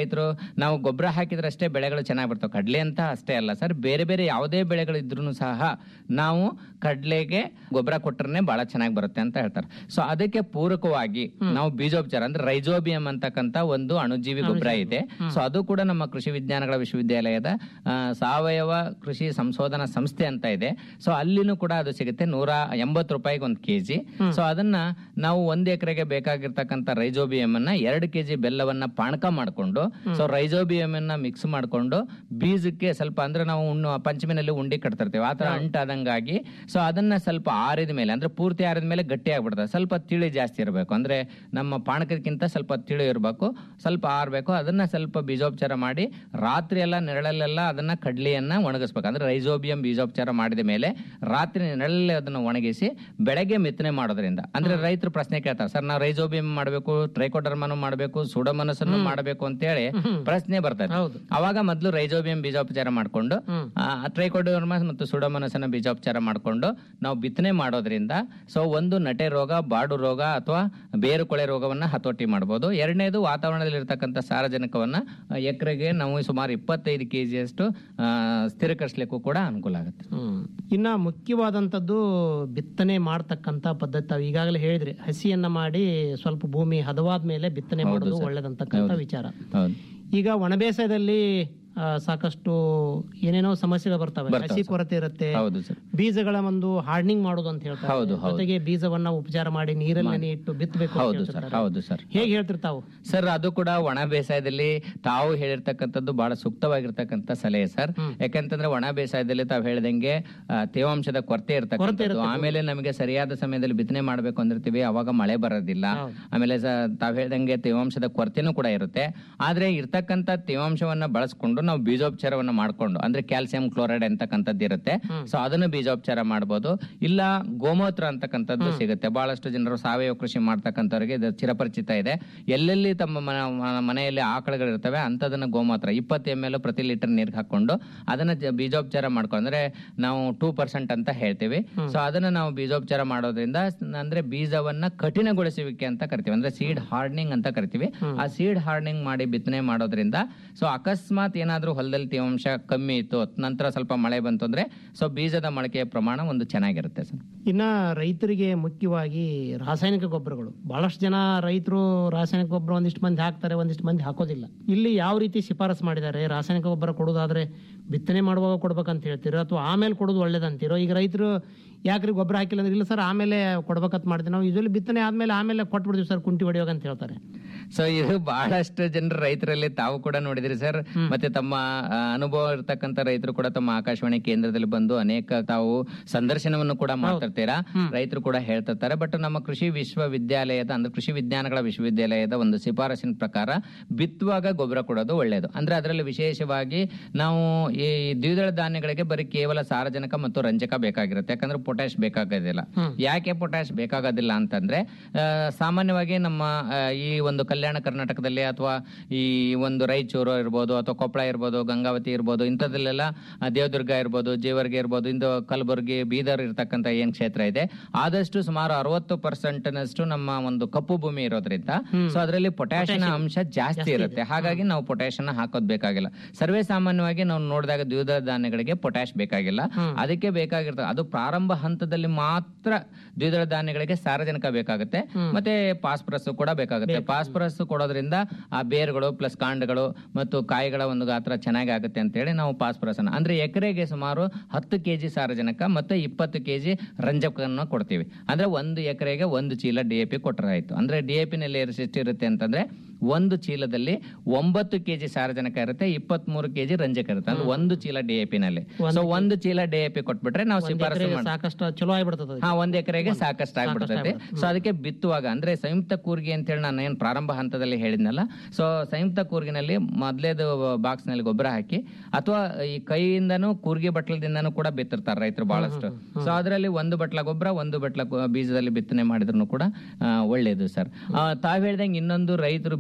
ರೈತರು ನಾವು ಗೊಬ್ಬರ ಹಾಕಿದ್ರಷ್ಟೇ ಬೆಳೆಗಳು ಚೆನ್ನಾಗಿ ಬರ್ತವೆ ಕಡಲೆ ಅಂತ ಅಷ್ಟೇ ಅಲ್ಲ ಸರ್ ಬೇರೆ ಬೇರೆ ಯಾವುದೇ ಬೆಳೆಗಳು ಇದ್ರೂ ಸಹ ನಾವು ಕಡಲೆಗೆ ಗೊಬ್ಬರ ಕೊಟ್ಟರೆ ಬಹಳ ಚೆನ್ನಾಗಿ ಬರುತ್ತೆ ಅಂತ ಹೇಳ್ತಾರೆ ಸೊ ಅದಕ್ಕೆ ಪೂರಕವಾಗಿ ನಾವು ಬೀಜೋಪಚಾರ ಅಂದ್ರೆ ರೈಜೋಬಿಯಂ ಅಂತಕ್ಕಂತ ಒಂದು ಅಣುಜೀವಿ ಗೊಬ್ಬರ ಇದೆ ಸೊ ಅದು ಕೂಡ ನಮ್ಮ ಕೃಷಿ ವಿಜ್ಞಾನಗಳ ವಿಶ್ವವಿದ್ಯಾಲಯದ ಆ, ಸಾವಯವ ಕೃಷಿ ಸಂಶೋಧನಾ ಸಂಸ್ಥೆ ಅಂತ ಇದೆ ಸೊ ಅಲ್ಲಿನೂ ಕೂಡ ಅದು ಸಿಗುತ್ತೆ ನೂರ ಎಂಬತ್ತು ರೂಪಾಯಿಗೆ ಒಂದು ಕೆಜಿ ಸೊ ಅದನ್ನ ನಾವು ಒಂದ್ ಎಕರೆಗೆ ಬೇಕಾಗಿರ್ತಕ್ಕಂಥ ರೈಜೋಬಿಯಂ ಅನ್ನ ಎರಡು ಕೆಜಿ ಬೆಲ್ಲವನ್ನ ಪಾನಕ ಮಾಡ್ಕೊಂಡು ಸೊ ರೈಜೋಬಿಯಂ ಅನ್ನ ಮಿಕ್ಸ್ ಮಾಡ್ಕೊಂಡು ಬೀಜಕ್ಕೆ ಸ್ವಲ್ಪ ಅಂದ್ರೆ ನಾವು ಉಣ್ಣು ಪಂಚಮಿನಲ್ಲಿ ಉಂಡಿ ಕಟ್ತಿರ್ತೀವಿ ಆ ತರ ಅಂಟಾದಂಗಾಗಿ ಸೊ ಅದನ್ನ ಸ್ವಲ್ಪ ಆರಿದ ಮೇಲೆ ಅಂದ್ರೆ ಪೂರ್ತಿ ಆರಿದ ಮೇಲೆ ಗಟ್ಟಿ ಆಗ್ಬಿಡ್ತದೆ ಸ್ವಲ್ಪ ತಿಳಿ ಜಾಸ್ತಿ ಇರಬೇಕು ಅಂದ್ರೆ ನಮ್ಮ ಪಾನಕಕ್ಕಿಂತ ಸ್ವಲ್ಪ ತಿಳಿ ಇರಬೇಕು ಸ್ವಲ್ಪ ಆರ್ಬೇಕು ಅದನ್ನ ಸ್ವಲ್ಪ ಬೀಜೋಪಚಾರ ಮಾಡಿ ರಾತ್ರಿ ಎಲ್ಲ ನೆರಳಲ್ಲೆಲ್ಲ ಅದನ್ನ ಕಡ್ಲಿಯನ್ನ ಒಣಗಿಸ್ಬೇಕು ಅಂದ್ರೆ ರೈಜೋಬಿಯಂ ಬೀಜೋಪಚಾರ ಮಾಡಿದ ಮೇಲೆ ರಾತ್ರಿ ನೆರಳಲ್ಲಿ ಅದನ್ನ ಒಣಗಿಸಿ ಬೆಳಗ್ಗೆ ಮಿತ್ತನೆ ಮಾಡೋದ್ರಿಂದ ಅಂದ್ರೆ ರೈತರು ಪ್ರಶ್ನೆ ಕೇಳ್ತಾರೆ ಸರ್ ನಾವು ರೈಜೋಬಿಯಂ ಮಾಡಬೇಕು ಟ್ರೈಕೋಡರ್ಮನು ಮಾಡಬೇಕು ಸುಡಮನಸ್ಸನ್ನು ಮಾಡಬೇಕು ಅಂತೇಳಿ ಪ್ರಶ್ನೆ ಬರ್ತದೆ ಅವಾಗ ಮೊದಲು ರೈಜೋಬಿಯಂ ಬೀಜೋಪಚಾರ ಮಾಡ್ಕೊಂಡು ಟ್ರೈಕೋಡರ್ಮಸ್ ಮತ್ತು ಸುಡಮನಸ್ಸನ್ನ ಬೀಜೋಪಚಾರ ಮಾಡ್ಕೊಂಡು ನಾವು ಬಿತ್ತನೆ ಮಾಡೋದ್ರಿಂದ ಸೊ ಒಂದು ನಟೆ ರೋಗ ಬಾಡು ರೋಗ ಅಥವಾ ಬೇರು ಕೊಳೆ ರೋಗವನ್ನ ಹತೋಟಿ ಮಾಡಬಹುದು ಎರಡನೇದು ವಾತಾವರಣದಲ್ಲಿ ಇರತಕ್ಕಂತ ಸಾರಜನಕವನ್ನ ಆ, ಎಕರೆಗೆ ನಾವು ಸುಮಾರು ಇಪ್ಪತ್ತೈದು ಕೆಜಿಯಷ್ಟು ಸ್ಥಿರಕರಿಸಲಿಕ್ಕೂ ಕೂಡ ಅನುಕೂಲ ಆಗುತ್ತೆ ಇನ್ನ ಮುಖ್ಯವಾದಂತದ್ದು ಬಿತ್ತನೆ ಮಾಡ್ತಕ್ಕಂತ ಪದ್ಧತಿ ತಾವು ಈಗಾಗಲೇ ಹೇಳಿದ್ರಿ ಹಸಿಯನ್ನ ಮಾಡಿ ಸ್ವಲ್ಪ ಭೂಮಿ ಹದವಾದ ಮೇಲೆ ಬಿತ್ತನೆ ಹೌದು ಮಾಡೋದು ಸರ್. ಒಳ್ಳೇದಂತಕ್ಕಂತ ಹೌದು. ವಿಚಾರ ಹೌದು ಈಗ ಒಣಬೇಸಾಯದಲ್ಲಿ ಆ, ಸಾಕಷ್ಟು ಏನೇನೋ ಸಮಸ್ಯೆಗಳು ಬರ್ತವೆ ಬರ್ತಾವೆ ಹಸಿ ಸರ್. ಕೊರತೆ ಇರುತ್ತೆ ಹೌದು ಸರ್ ಬೀಜಗಳ ಒಂದು ಹಾರ್ಡ್ನಿಂಗ್ ಮಾಡೋದು ಅಂತ ಹೇಳ್ತಾರೆ ಹೌದು, ಹೌದು. ಜೊತೆಗೆ ಬೀಜವನ್ನ ಉಪಚಾರ ಮಾಡಿ ನೀರಲ್ಲಿ ನೆನೆ ಇಟ್ಟು ಬಿತ್ತಬೇಕು ಅಂತ ಹೌದು ಸರ್ ಹೇಳ್ತಿರ್ತಾರೆ. ಹೌದು ಸರ್ ಹೇಗೆ ಹೇಳ್ತಿರ್ತಾವು ಸರ್ ಅದು ಕೂಡ ಒಣ ಬೇಸಾಯದಲ್ಲಿ ತಾವು ಹೇಳಿರ್ತಕ್ಕಂಥದ್ದು ಬಹಳ ಸೂಕ್ತವಾಗಿರ್ತಕ್ಕಂಥ ಸಲಹೆ ಸರ್ ಯಾಕಂತಂದ್ರೆ ಒಣ ಬೇಸಾಯದಲ್ಲಿ ತಾವು ಹೇಳ್ದಂಗೆ ಆ, ತೇವಾಂಶದ ಕೊರತೆ ಇರ್ತಕ್ಕಂಥದ್ದು ಆಮೇಲೆ ನಮಗೆ ಸರಿಯಾದ ಸಮಯದಲ್ಲಿ ಬಿತ್ತನೆ ಮಾಡ್ಬೇಕು ಅಂದಿರ್ತೀವಿ ಅವಾಗ ಮಳೆ ಬರೋದಿಲ್ಲ ಆಮೇಲೆ ಸ- ತಾವ್ ಹೇಳ್ದಂಗೆ ತೇವಾಂಶದ ಕೊರತೆನೂ ಕೂಡ ಇರುತ್ತೆ ಆದ್ರೆ ಇರ್ತಕ್ಕಂಥ ತೇವಾಂಶವನ್ನ ಬಳಸ್ಕೊಂಡು ನಾವು ಬೀಜೋಪಚಾರವನ್ನ ಮಾಡ್ಕೊಂಡು ಅಂದ್ರೆ ಕ್ಯಾಲ್ಸಿಯಂ ಕ್ಲೋರೈಡ್ ಅಂತಕ್ಕಂಥದ್ದು ಇರುತ್ತೆ ಸೊ ಅದನ್ನು ಬೀಜೋಪಚಾರ ಮಾಡಬಹುದು ಇಲ್ಲ ಗೋಮೂತ್ರ ಅಂತಕ್ಕಂಥದ್ದು ಸಿಗುತ್ತೆ ಬಹಳಷ್ಟು ಜನರು ಸಾವಯವ ಕೃಷಿ ಮಾಡ್ತಕ್ಕಂಥವ್ರಿಗೆ ಇದು ಚಿರಪರಿಚಿತ ಇದೆ ಎಲ್ಲೆಲ್ಲಿ ತಮ್ಮ ಮನ- ಮ- ಮನೆಯಲ್ಲಿ ಆಕಳುಗಳಿರ್ತವೆ ಅಂತದನ್ನ ಗೋಮೂತ್ರ ಇಪ್ಪತ್ತು ಎಮ್ ಎಲ್ ಪ್ರತಿ ಲೀಟರ್ ನೀರಿಗೆ ಹಾಕೊಂಡು ಅದನ್ನ ಜ- ಬೀಜೋಪಚಾರ ಮಾಡ್ಕೊಂಡ್ರೆ ನಾವು ಟೂ ಪರ್ಸೆಂಟ್ ಅಂತ ಹೇಳ್ತೀವಿ ಸೊ ಅದನ್ನ ನಾವು ಬೀಜೋಪಚಾರ ಮಾಡೋದ್ರಿಂದ ಸ್- ಅಂದ್ರೆ ಬೀಜವನ್ನ ಕಠಿಣಗೊಳಿಸುವಿಕೆ ಅಂತ ಕರಿತೀವಿ ಅಂದ್ರೆ ಸೀಡ್ ಹಾರ್ಡ್ನಿಂಗ್ ಅಂತ ಕರಿತೀವಿ ಆ ಸೀಡ್ ಹಾರ್ಡ್ನಿಂಗ್ ಮಾಡಿ ಬಿತ್ತನೆ ಮಾಡೋದ್ರಿಂದ ಸೊ ಅಕಸ್ಮಾತ್ ಏನಾದ್ರೂ ಹೊಲದಲ್ಲಿ ತೇವಾಂಶ ಕಮ್ಮಿ ಇತ್ತು ನಂತರ ಸ್ವಲ್ಪ ಮಳೆ ಬಂತು ಅಂದ್ರೆ ಸೊ ಬೀಜದ ಮೊಳಕೆಯ ಪ್ರಮಾಣ ಒಂದು ಚೆನ್ನಾಗಿರುತ್ತೆ ಸರ್ ಇನ್ನ ರೈತರಿಗೆ ಮುಖ್ಯವಾಗಿ ರಾಸಾಯನಿಕ ಗೊಬ್ಬರಗಳು ಬಹಳಷ್ಟು ಜನ ರೈತರು ರಾಸಾಯನಿಕ ಗೊಬ್ಬರ ಒಂದಿಷ್ಟು ಮಂದಿ ಹಾಕ್ತಾರೆ ಒಂದಿಷ್ಟು ಮಂದಿ ಹಾಕೋದಿಲ್ಲ ಇಲ್ಲಿ ಯಾವ ರೀತಿ ಶಿಫಾರಸ್ ಮಾಡಿದ್ದಾರೆ ರಾಸಾಯನಿಕ ಗೊಬ್ಬರ ಕೊಡೋದಾದ್ರೆ ಬಿತ್ತನೆ ಮಾಡುವಾಗ ಕೊಡ್ಬೇಕಂತ ಹೇಳ್ತೀರೋ ಅಥವಾ ಆಮೇಲೆ ಕೊಡೋದು ಒಳ್ಳೇದಂತೀರೋ ಈಗ ರೈತರು ಯಾಕ್ರಿ ಗೊಬ್ಬರ ಹಾಕಿಲ್ಲ ಅಂದ್ರೆ ಇಲ್ಲ ಸರ್ ಆಮೇಲೆ ಕೊಡ್ಬೇಕಂತ ಮಾಡ್ತೀವಿ ನಾವು ಯೂಶಲಿ ಬಿತ್ತನೆ ಆದ್ಮೇಲೆ ಆಮೇಲೆ ಕೊಟ್ಬಿಡ್ತೀವಿ ಸರ್ ಕುಂಟಿ ಹೊಡಿಯೋಗ ಅಂತ ಹೇಳ್ತಾರೆ ಸೊ ಇದು ಬಹಳಷ್ಟು ಜನರು ರೈತರಲ್ಲಿ ತಾವು ಕೂಡ ನೋಡಿದ್ರಿ ಸರ್ ಮತ್ತೆ ತಮ್ಮ ಆ, ಅನುಭವ ಇರ್ತಕ್ಕಂಥ ರೈತರು ಕೂಡ ತಮ್ಮ ಆಕಾಶವಾಣಿ ಕೇಂದ್ರದಲ್ಲಿ ಬಂದು ಅನೇಕ ತಾವು ಸಂದರ್ಶನವನ್ನು ಕೂಡ ಮಾಡ್ತಿರ್ತೀರಾ ರೈತರು ಕೂಡ ಹೇಳ್ತಿರ್ತಾರೆ ಬಟ್ ನಮ್ಮ ಕೃಷಿ ವಿಶ್ವವಿದ್ಯಾಲಯದ ಅಂದ್ರೆ ಕೃಷಿ ವಿಜ್ಞಾನಗಳ ವಿಶ್ವವಿದ್ಯಾಲಯದ ಒಂದು ಶಿಫಾರಸಿನ ಪ್ರಕಾರ ಬಿತ್ತುವಾಗ ಗೊಬ್ಬರ ಕೊಡೋದು ಒಳ್ಳೆಯದು ಅಂದ್ರೆ ಅದರಲ್ಲಿ ವಿಶೇಷವಾಗಿ ನಾವು ಈ ದ್ವಿದಳ ಧಾನ್ಯಗಳಿಗೆ ಬರೀ ಕೇವಲ ಸಾರಜನಕ ಮತ್ತು ರಂಜಕ ಬೇಕಾಗಿರುತ್ತೆ ಯಾಕಂದ್ರೆ ಪೊಟ್ಯಾಶ್ ಬೇಕಾಗೋದಿಲ್ಲ ಯಾಕೆ ಪೊಟ್ಯಾಶ್ ಬೇಕಾಗೋದಿಲ್ಲ ಅಂತಂದ್ರೆ ಆ, ಸಾಮಾನ್ಯವಾಗಿ ನಮ್ಮ ಆ, ಈ ಒಂದು ಕಲ್ಯಾಣ ಕರ್ನಾಟಕದಲ್ಲಿ ಅಥವಾ ಈ ಒಂದು ರಾಯಚೂರು ಇರ್ಬೋದು ಅಥವಾ ಕೊಪ್ಪಳ ಇರ್ಬೋದು ಗಂಗಾವತಿ ಇರ್ಬೋದು ಇಂಥದ್ದಲ್ಲೆಲ್ಲ ಆ, ದೇವದುರ್ಗ ಇರ್ಬೋದು ಜೇವರ್ಗೆ ಇರ್ಬೋದು ಇಂದು ಕಲಬುರಗಿ ಬೀದರ್ ಇರ್ತಕ್ಕಂಥ ಏನ್ ಕ್ಷೇತ್ರ ಇದೆ ಆದಷ್ಟು ಸುಮಾರು ಅರವತ್ತು ಪರ್ಸೆಂಟ್ ನಷ್ಟು ನಮ್ಮ ಒಂದು ಕಪ್ಪು ಭೂಮಿ ಇರೋದ್ರಿಂದ ಸೊ ಅದರಲ್ಲಿ ಪೊಟ್ಯಾಶಿಯಂ ಅಂಶ ಜಾಸ್ತಿ ಇರುತ್ತೆ ಹಾಗಾಗಿ ನಾವು ಪೊಟ್ಯಾಶಿಯಂ ಹಾಕೋದ್ ಬೇಕಾಗಿಲ್ಲ ಸರ್ವೇ ಸಾಮಾನ್ಯವಾಗಿ ನಾವು ನೋಡಿದಾಗ ದ್ವಿದಳ ಧಾನ್ಯಗಳಿಗೆ ಪೊಟ್ಯಾಶ್ ಬೇಕಾಗಿಲ್ಲ ಅದಕ್ಕೆ ಬೇಕಾಗಿರ್ತದೆ ಅದು ಪ್ರಾರಂಭ ಹಂತದಲ್ಲಿ ಮಾತ್ರ ದ್ವಿದಳ ಧಾನ್ಯಗಳಿಗೆ ಸಾರಜನಕ ಬೇಕಾಗುತ್ತೆ ಮತ್ತೆ ಫಾಸ್ಫರಸ್ ಕೂಡ ಬೇಕಾಗುತ್ತೆ ಫಾಸ್ಫರಸ್ ಕೊಡೋದ್ರಿಂದ ಆ ಬೇರುಗಳು ಪ್ಲಸ್ ಕಾಂಡಗಳು ಮತ್ತು ಕಾಯಿಗಳ ಒಂದು ಗಾತ್ರ ಚೆನ್ನಾಗಿ ಆಗುತ್ತೆ ಅಂತ ಹೇಳಿ ನಾವು ಫಾಸ್ಫರಸ್ ಅನ್ನ ಅಂದ್ರೆ ಎಕರೆಗೆ ಸುಮಾರು ಹತ್ತು ಕೆಜಿ ಸಾರಜನಕ ಮತ್ತೆ ಇಪ್ಪತ್ತು ಕೆಜಿ ರಂಜಕವನ್ನು ಕೊಡ್ತೀವಿ ಅಂದ್ರೆ ಒಂದು ಎಕರೆಗೆ ಒಂದು ಚೀಲ ಡಿ ಎ ಪಿ ಕೊಟ್ಟರೆ ಆಯ್ತು ಅಂದ್ರೆ ಡಿ ಎ ಪಿ ನಲ್ಲಿ ಎಷ್ಟಿರುತ್ತೆ ಅಂತಂದ್ರೆ ಒಂದು ಚೀಲದಲ್ಲಿ ಒಂಬತ್ತು ಕೆಜಿ ಸಾರಜನಕ ಇರುತ್ತೆ ಇಪ್ಪತ್ತ್ ಮೂರು ಕೆಜಿ ರಂಜಕ ಇರುತ್ತೆ ಅಂದ್ರೆ ಒಂದು ಚೀಲ ಡಿ ಎ ಪಿ ನಲ್ಲಿ ಸೊ ಒಂದು ಚೀಲ ಡಿ ಎ ಪಿ ಕೊಟ್ಬಿಟ್ರೆ ನಾವು ಒಂದ್ ಶಿಫಾರಸು ಎಕರೆಗೆ ಮಾಡ್ತೀವಿ. ಸಾಕಷ್ಟು ಚಲೋ ಆಗ್ಬಿಡ್ತದೆ ಹಾ ಒಂದ್ ಎಕರೆಗೆ ಸಾಕಷ್ಟು ಆಗ್ಬಿಡ್ತೈತೆ ಸೊ ಅದಕ್ಕೆ ಬಿತ್ತುವಾಗ ಅಂದ್ರೆ ಸಂಯುಕ್ತ ಕೂರ್ಗಿ ಅಂತ ಹೇಳಿ ನಾನು ಏನ್ ಪ್ರಾರಂಭ ಹಂತದಲ್ಲಿ ಹೇಳಿದ್ನಲ್ಲ ಸೊ ಸಂಯುಕ್ತ ಕೂರ್ಗಿನಲ್ಲಿ ಮೊದ್ಲೇದು ಬಾಕ್ಸ್ ನಲ್ಲಿ ಗೊಬ್ಬರ ಹಾಕಿ ಅಥವಾ ಈ ಕೈಯಿಂದನೂ ಕೂರ್ಗಿ ಬಟ್ಲದಿಂದನೂ ಕೂಡ ಬಿತ್ತಿರ್ತಾರೆ ರೈತರು ಬಹಳಷ್ಟು ಸೊ ಅದರಲ್ಲಿ ಒಂದು ಬಟ್ಲ ಗೊಬ್ಬರ ಒಂದು ಬಟ್ಲ ಗೊ- ಬೀಜದಲ್ಲಿ ಬಿತ್ತನೆ ಮಾಡಿದ್ರು ಕೂಡ ಆ, ಒಳ್ಳೇದು ಸರ್ ತಾವ್ ಹೇಳ್ದಂಗೆ ಇನ್ನೊಂದು ರೈತರು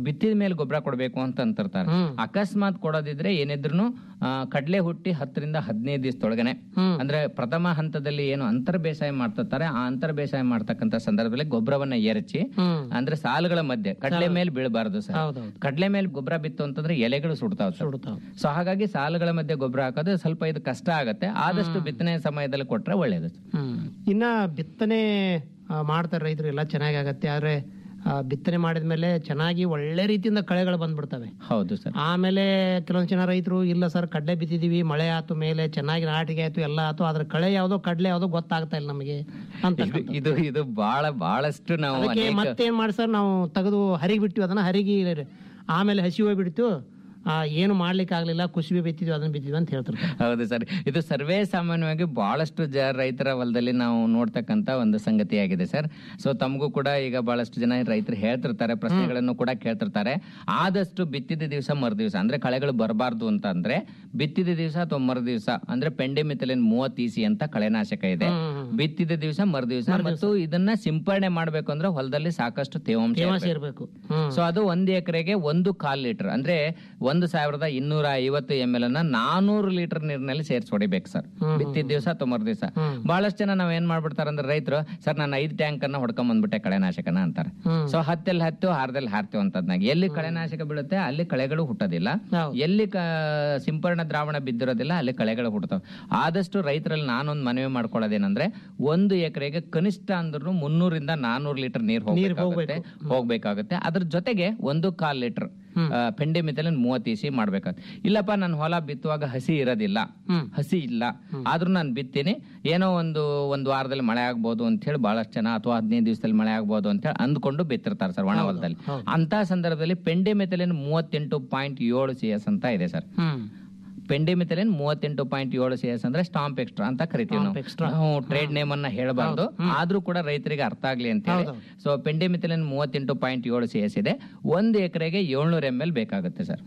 ಬಿತ್ತಿದ ಮೇಲೆ ಗೊಬ್ಬರ ಕೊಡಬೇಕು ಅಂತ ಅಂತಿರ್ತಾರೆ ಅಕಸ್ಮಾತ್ ಕೊಡೋದಿದ್ರೆ ಏನಿದ್ರು ಕಡಲೆ ಹುಟ್ಟಿ ಹತ್ತರಿಂದ ಹದಿನೈದು ದಿವಸದೊಳಗನೆ ಅಂದ್ರೆ ಪ್ರಥಮ ಹಂತದಲ್ಲಿ ಏನು ಅಂತರ ಬೇಸಾಯ ಮಾಡ್ತಿರ್ತಾರೆ ಆ ಅಂತರ ಬೇಸಾಯ ಮಾಡ್ತಕ್ಕಂತ ಸಂದರ್ಭದಲ್ಲಿ ಗೊಬ್ಬರವನ್ನ ಎರಚಿ ಅಂದ್ರೆ ಸಾಲುಗಳ ಮಧ್ಯೆ ಕಡಲೆ ಮೇಲೆ ಬೀಳಬಾರದು ಸರ್ ಕಡಲೆ ಮೇಲೆ ಗೊಬ್ಬರ ಬಿತ್ತು ಅಂತಂದ್ರೆ ಎಲೆಗಳು ಸುಡ್ತಾವ್ ಸರ್ ಸೊ ಹಾಗಾಗಿ ಸಾಲುಗಳ ಮಧ್ಯೆ ಗೊಬ್ಬರ ಹಾಕೋದು ಸ್ವಲ್ಪ ಇದು ಕಷ್ಟ ಆಗತ್ತೆ ಆದಷ್ಟು ಬಿತ್ತನೆ ಸಮಯದಲ್ಲಿ ಕೊಟ್ರೆ ಒಳ್ಳೇದು ಇನ್ನ ಬಿತ್ತನೆ ಆ, ಮಾಡ್ತಾರೆ ರೈತರು ಎಲ್ಲ ಚೆನ್ನಾಗಿ ಆಗತ್ತೆ ಆದ್ರೆ ಆ, ಬಿತ್ತನೆ ಮಾಡಿದ್ಮೇಲೆ ಚೆನ್ನಾಗಿ ಒಳ್ಳೆ ರೀತಿಯಿಂದ ಕಳೆಗಳು ಬಂದ್ಬಿಡ್ತವೆ ಹೌದು ಸರ್ ಆಮೇಲೆ ಕೆಲವೊಂದು ಜನ ರೈತರು ಇಲ್ಲ ಸರ್ ಕಡ್ಲೆ ಬಿತ್ತಿದೀವಿ ಮಳೆ ಆತು ಮೇಲೆ ಚೆನ್ನಾಗಿ ನಾಟಿಗೆ ಆಯ್ತು ಎಲ್ಲ ಆತು ಆದ್ರೆ ಕಳೆ ಯಾವ್ದೋ ಕಡ್ಲೆ ಯಾವ್ದೋ ಗೊತ್ತಾಗ್ತಾ ಇಲ್ಲ ನಮಗೆ ಅಂತ ಇದು- ಇದು ಇದು ಬಹಳ ಬಹಳಷ್ಟು ನಾವು ಅದಕ್ಕೆ ಅನೇಕ ಮತ್ತೇನ್ ಮಾಡಿ ಸರ್ ನಾವು ತೆಗೆದು ಹರಿಗೆ ಬಿಟ್ಟಿವಿ ಅದನ್ನ ಹರಿಗಿ ಆಮೇಲೆ ಹಸಿ ಹೋಗ್ಬಿಡ್ತು ಆ, ಏನು ಮಾಡ್ಲಿಕ್ಕೆ ಆಗ್ಲಿಲ್ಲ ಕುಸುಬಿ ಬಿತ್ತಿದ್ವಿ ಅದನ್ನ ಬಿತ್ತಿದ್ವಿ ಅಂತ ಹೇಳ್ತಾರೆ ಹೌದು ಸರ್ ಇದು ಸರ್ವೇ ಸಾಮಾನ್ಯವಾಗಿ ಬಹಳಷ್ಟು ಜ ರೈತರ ಹೊಲದಲ್ಲಿ ನಾವು ನೋಡ್ತಕ್ಕಂತ ಒಂದು ಸಂಗತಿಯಾಗಿದೆ ಸರ್ ಸೊ ತಮಗೂ ಕೂಡ ಈಗ ಬಹಳಷ್ಟು ಜನ ರೈತರು ಹೇಳ್ತಿರ್ತಾರೆ ಪ್ರಶ್ನೆಗಳನ್ನು ಕೂಡ ಕೇಳ್ತಿರ್ತಾರೆ ಆದಷ್ಟು ಬಿತ್ತಿದ ದಿವಸ ಮರು ದಿವಸ ಅಂದ್ರೆ ಕಳೆಗಳು ಬರಬಾರ್ದು ಅಂತ ಅಂದ್ರೆ ಬಿತ್ತಿದ ದಿವಸ ಅಥವಾ ಮರು ದಿವಸ ಅಂದ್ರೆ ಪೆಂಡೆಮಿಥಲಿನ್ ಮೂವತ್ತು ಇಸಿ ಅಂತ ಕಳೆನಾಶಕ ಇದೆ ಬಿತ್ತಿದ ದಿವಸ ಮರು ದಿವಸ ಮತ್ತು ಇದನ್ನ ಸಿಂಪರಣೆ ಮಾಡ್ಬೇಕು ಅಂದ್ರೆ ಹೊಲದಲ್ಲಿ ಸಾಕಷ್ಟು ತೇವಾಂಶ ತೇವಾಂಶ ಇರ್ಬೇಕು. ಇರ್ಬೇಕು ಸೊ ಅದು ಒಂದು ಎಕರೆಗೆ ಒಂದು ಕಾಲ್ ಲೀಟರ್ ಅಂದ್ರೆ ಒಂದು ಸಾವಿರದ ಇನ್ನೂರ ಐವತ್ತು ಎಂ ಎಲ್ ಅನ್ನ ನಾನೂರು ಲೀಟರ್ ನೀರಿನಲ್ಲಿ ಸೇರಿಸಿ ಹೊಡಿಬೇಕು ಸರ್ ಬಿತ್ತಿದ ದಿವಸ ಅಥವಾ ಮರು ದಿವಸ ಬಹಳಷ್ಟು ಜನ ನಾವ್ ಏನ್ ಮಾಡ್ಬಿಡ್ತಾರ ಅಂದ್ರೆ ರೈತರು ಸರ್ ನಾನು ಐದು ಟ್ಯಾಂಕ್ ಅನ್ನ ಹೊಡ್ಕೊಂಡ್ ಬಂದ್ಬಿಟ್ಟೆ ಕಳೆನಾಶಕನ ಅಂತಾರೆ ಸೊ ಹತ್ತಲ್ಲಿ ಹತ್ತು ಹಾರದಲ್ಲಿ ಹಾರ್ತೀವಿ ಅಂತದ್ನಾಗ ಎಲ್ಲಿ ಕಳೆನಾಶಕ ಬೀಳುತ್ತೆ ಅಲ್ಲಿ ಕಳೆಗಳು ಹುಟ್ಟೋದಿಲ್ಲ ಎಲ್ಲಿ ಕ- ಸಿಂಪರಣ ದ್ರಾವಣ ಬಿದ್ದಿರೋದಿಲ್ಲ ಅಲ್ಲಿ ಕಳೆಗಳು ಹುಟ್ಟತಾವ ಆದಷ್ಟು ರೈತರಲ್ಲಿ ನಾನೊಂದು ಮನವಿ ಮಾಡ್ಕೊಳ್ಳೋದೇನಂದ್ರೆ ಒಂದು ಎಕರೆಗೆ ಕನಿಷ್ಠ ಅಂದ್ರೂ ಮುನ್ನೂರಿಂದ ನಾನೂರು ಲೀಟರ್ ನೀರು ಹೋಗ್ಬೇಕಾಗುತ್ತೆ ಹೋಗ್ಬೇಕಾಗುತ್ತೆ ಅದ್ರ ಜೊತೆಗೆ ಒಂದು ಕಾಲ್ ಲೀಟರ್ ಪೆಂಡೆಮಿಥಲಿನ್ ಮೂವತ್ತು ಇಸಿ ಮಾಡ್ಬೇಕಾಗುತ್ತೆ ಇಲ್ಲಪ್ಪ ನನ್ನ ಹೊಲ ಬಿತ್ತುವಾಗ ಹಸಿ ಇರೋದಿಲ್ಲ ಹಸಿ ಇಲ್ಲ ಆದ್ರೂ ನಾನು ಬಿತ್ತೀನಿ ಏನೋ ಒಂದು ಒಂದು ವಾರದಲ್ಲಿ ಮಳೆ ಆಗ್ಬೋದು ಅಂತ ಹೇಳಿ ಬಹಳಷ್ಟು ಜನ ಅಥವಾ ಹದಿನೈದು ದಿವಸದಲ್ಲಿ ಮಳೆ ಆಗ್ಬೋದು ಅಂತ ಹೇಳಿ ಅಂದ್ಕೊಂಡು ಬಿತ್ತಿರ್ತಾರೆ ಸರ್ ಒಣ ಹೊಲದಲ್ಲಿ ಅಂತ ಸಂದರ್ಭದಲ್ಲಿ ಪೆಂಡೆಮಿಥಲಿನ್ ಮೂವತ್ತೆಂಟು ಪಾಯಿಂಟ್ ಏಳು ಸಿ ಎಸ್ ಅಂತ ಇದೆ ಸರ್ ಪೆಂಡಿಮಿಥಲಿನ್ ಮೂವತ್ತೆಂಟು ಪಾಯಿಂಟ್ ಏಳು ಸಿ ಎಸ್ ಅಂದ್ರೆ ಸ್ಟಾಂಪ್ ಎಕ್ಸ್ಟ್ರಾ ಅಂತ ಕರಿತೀವಿ ನಾವು ನಾವು ಟ್ರೇಡ್ ನೇಮ್ ಅನ್ನ ಹೇಳಬಾರ್ದು ಆದ್ರೂ ಕೂಡ ರೈತರಿಗೆ ಅರ್ಥ ಆಗ್ಲಿ ಅಂತ ಹೇಳಿ ಸೊ ಪೆಂಡಿಮಿಥಲಿನ್ ಮೂವತ್ತೆಂಟು ಪಾಯಿಂಟ್ ಏಳು ಸಿ ಎಸ್ ಇದೆ ಒಂದು ಎಕರೆಗೆ ಏಳ್ನೂರ ಎಂ ಎಲ್ ಬೇಕಾಗುತ್ತೆ ಸರ್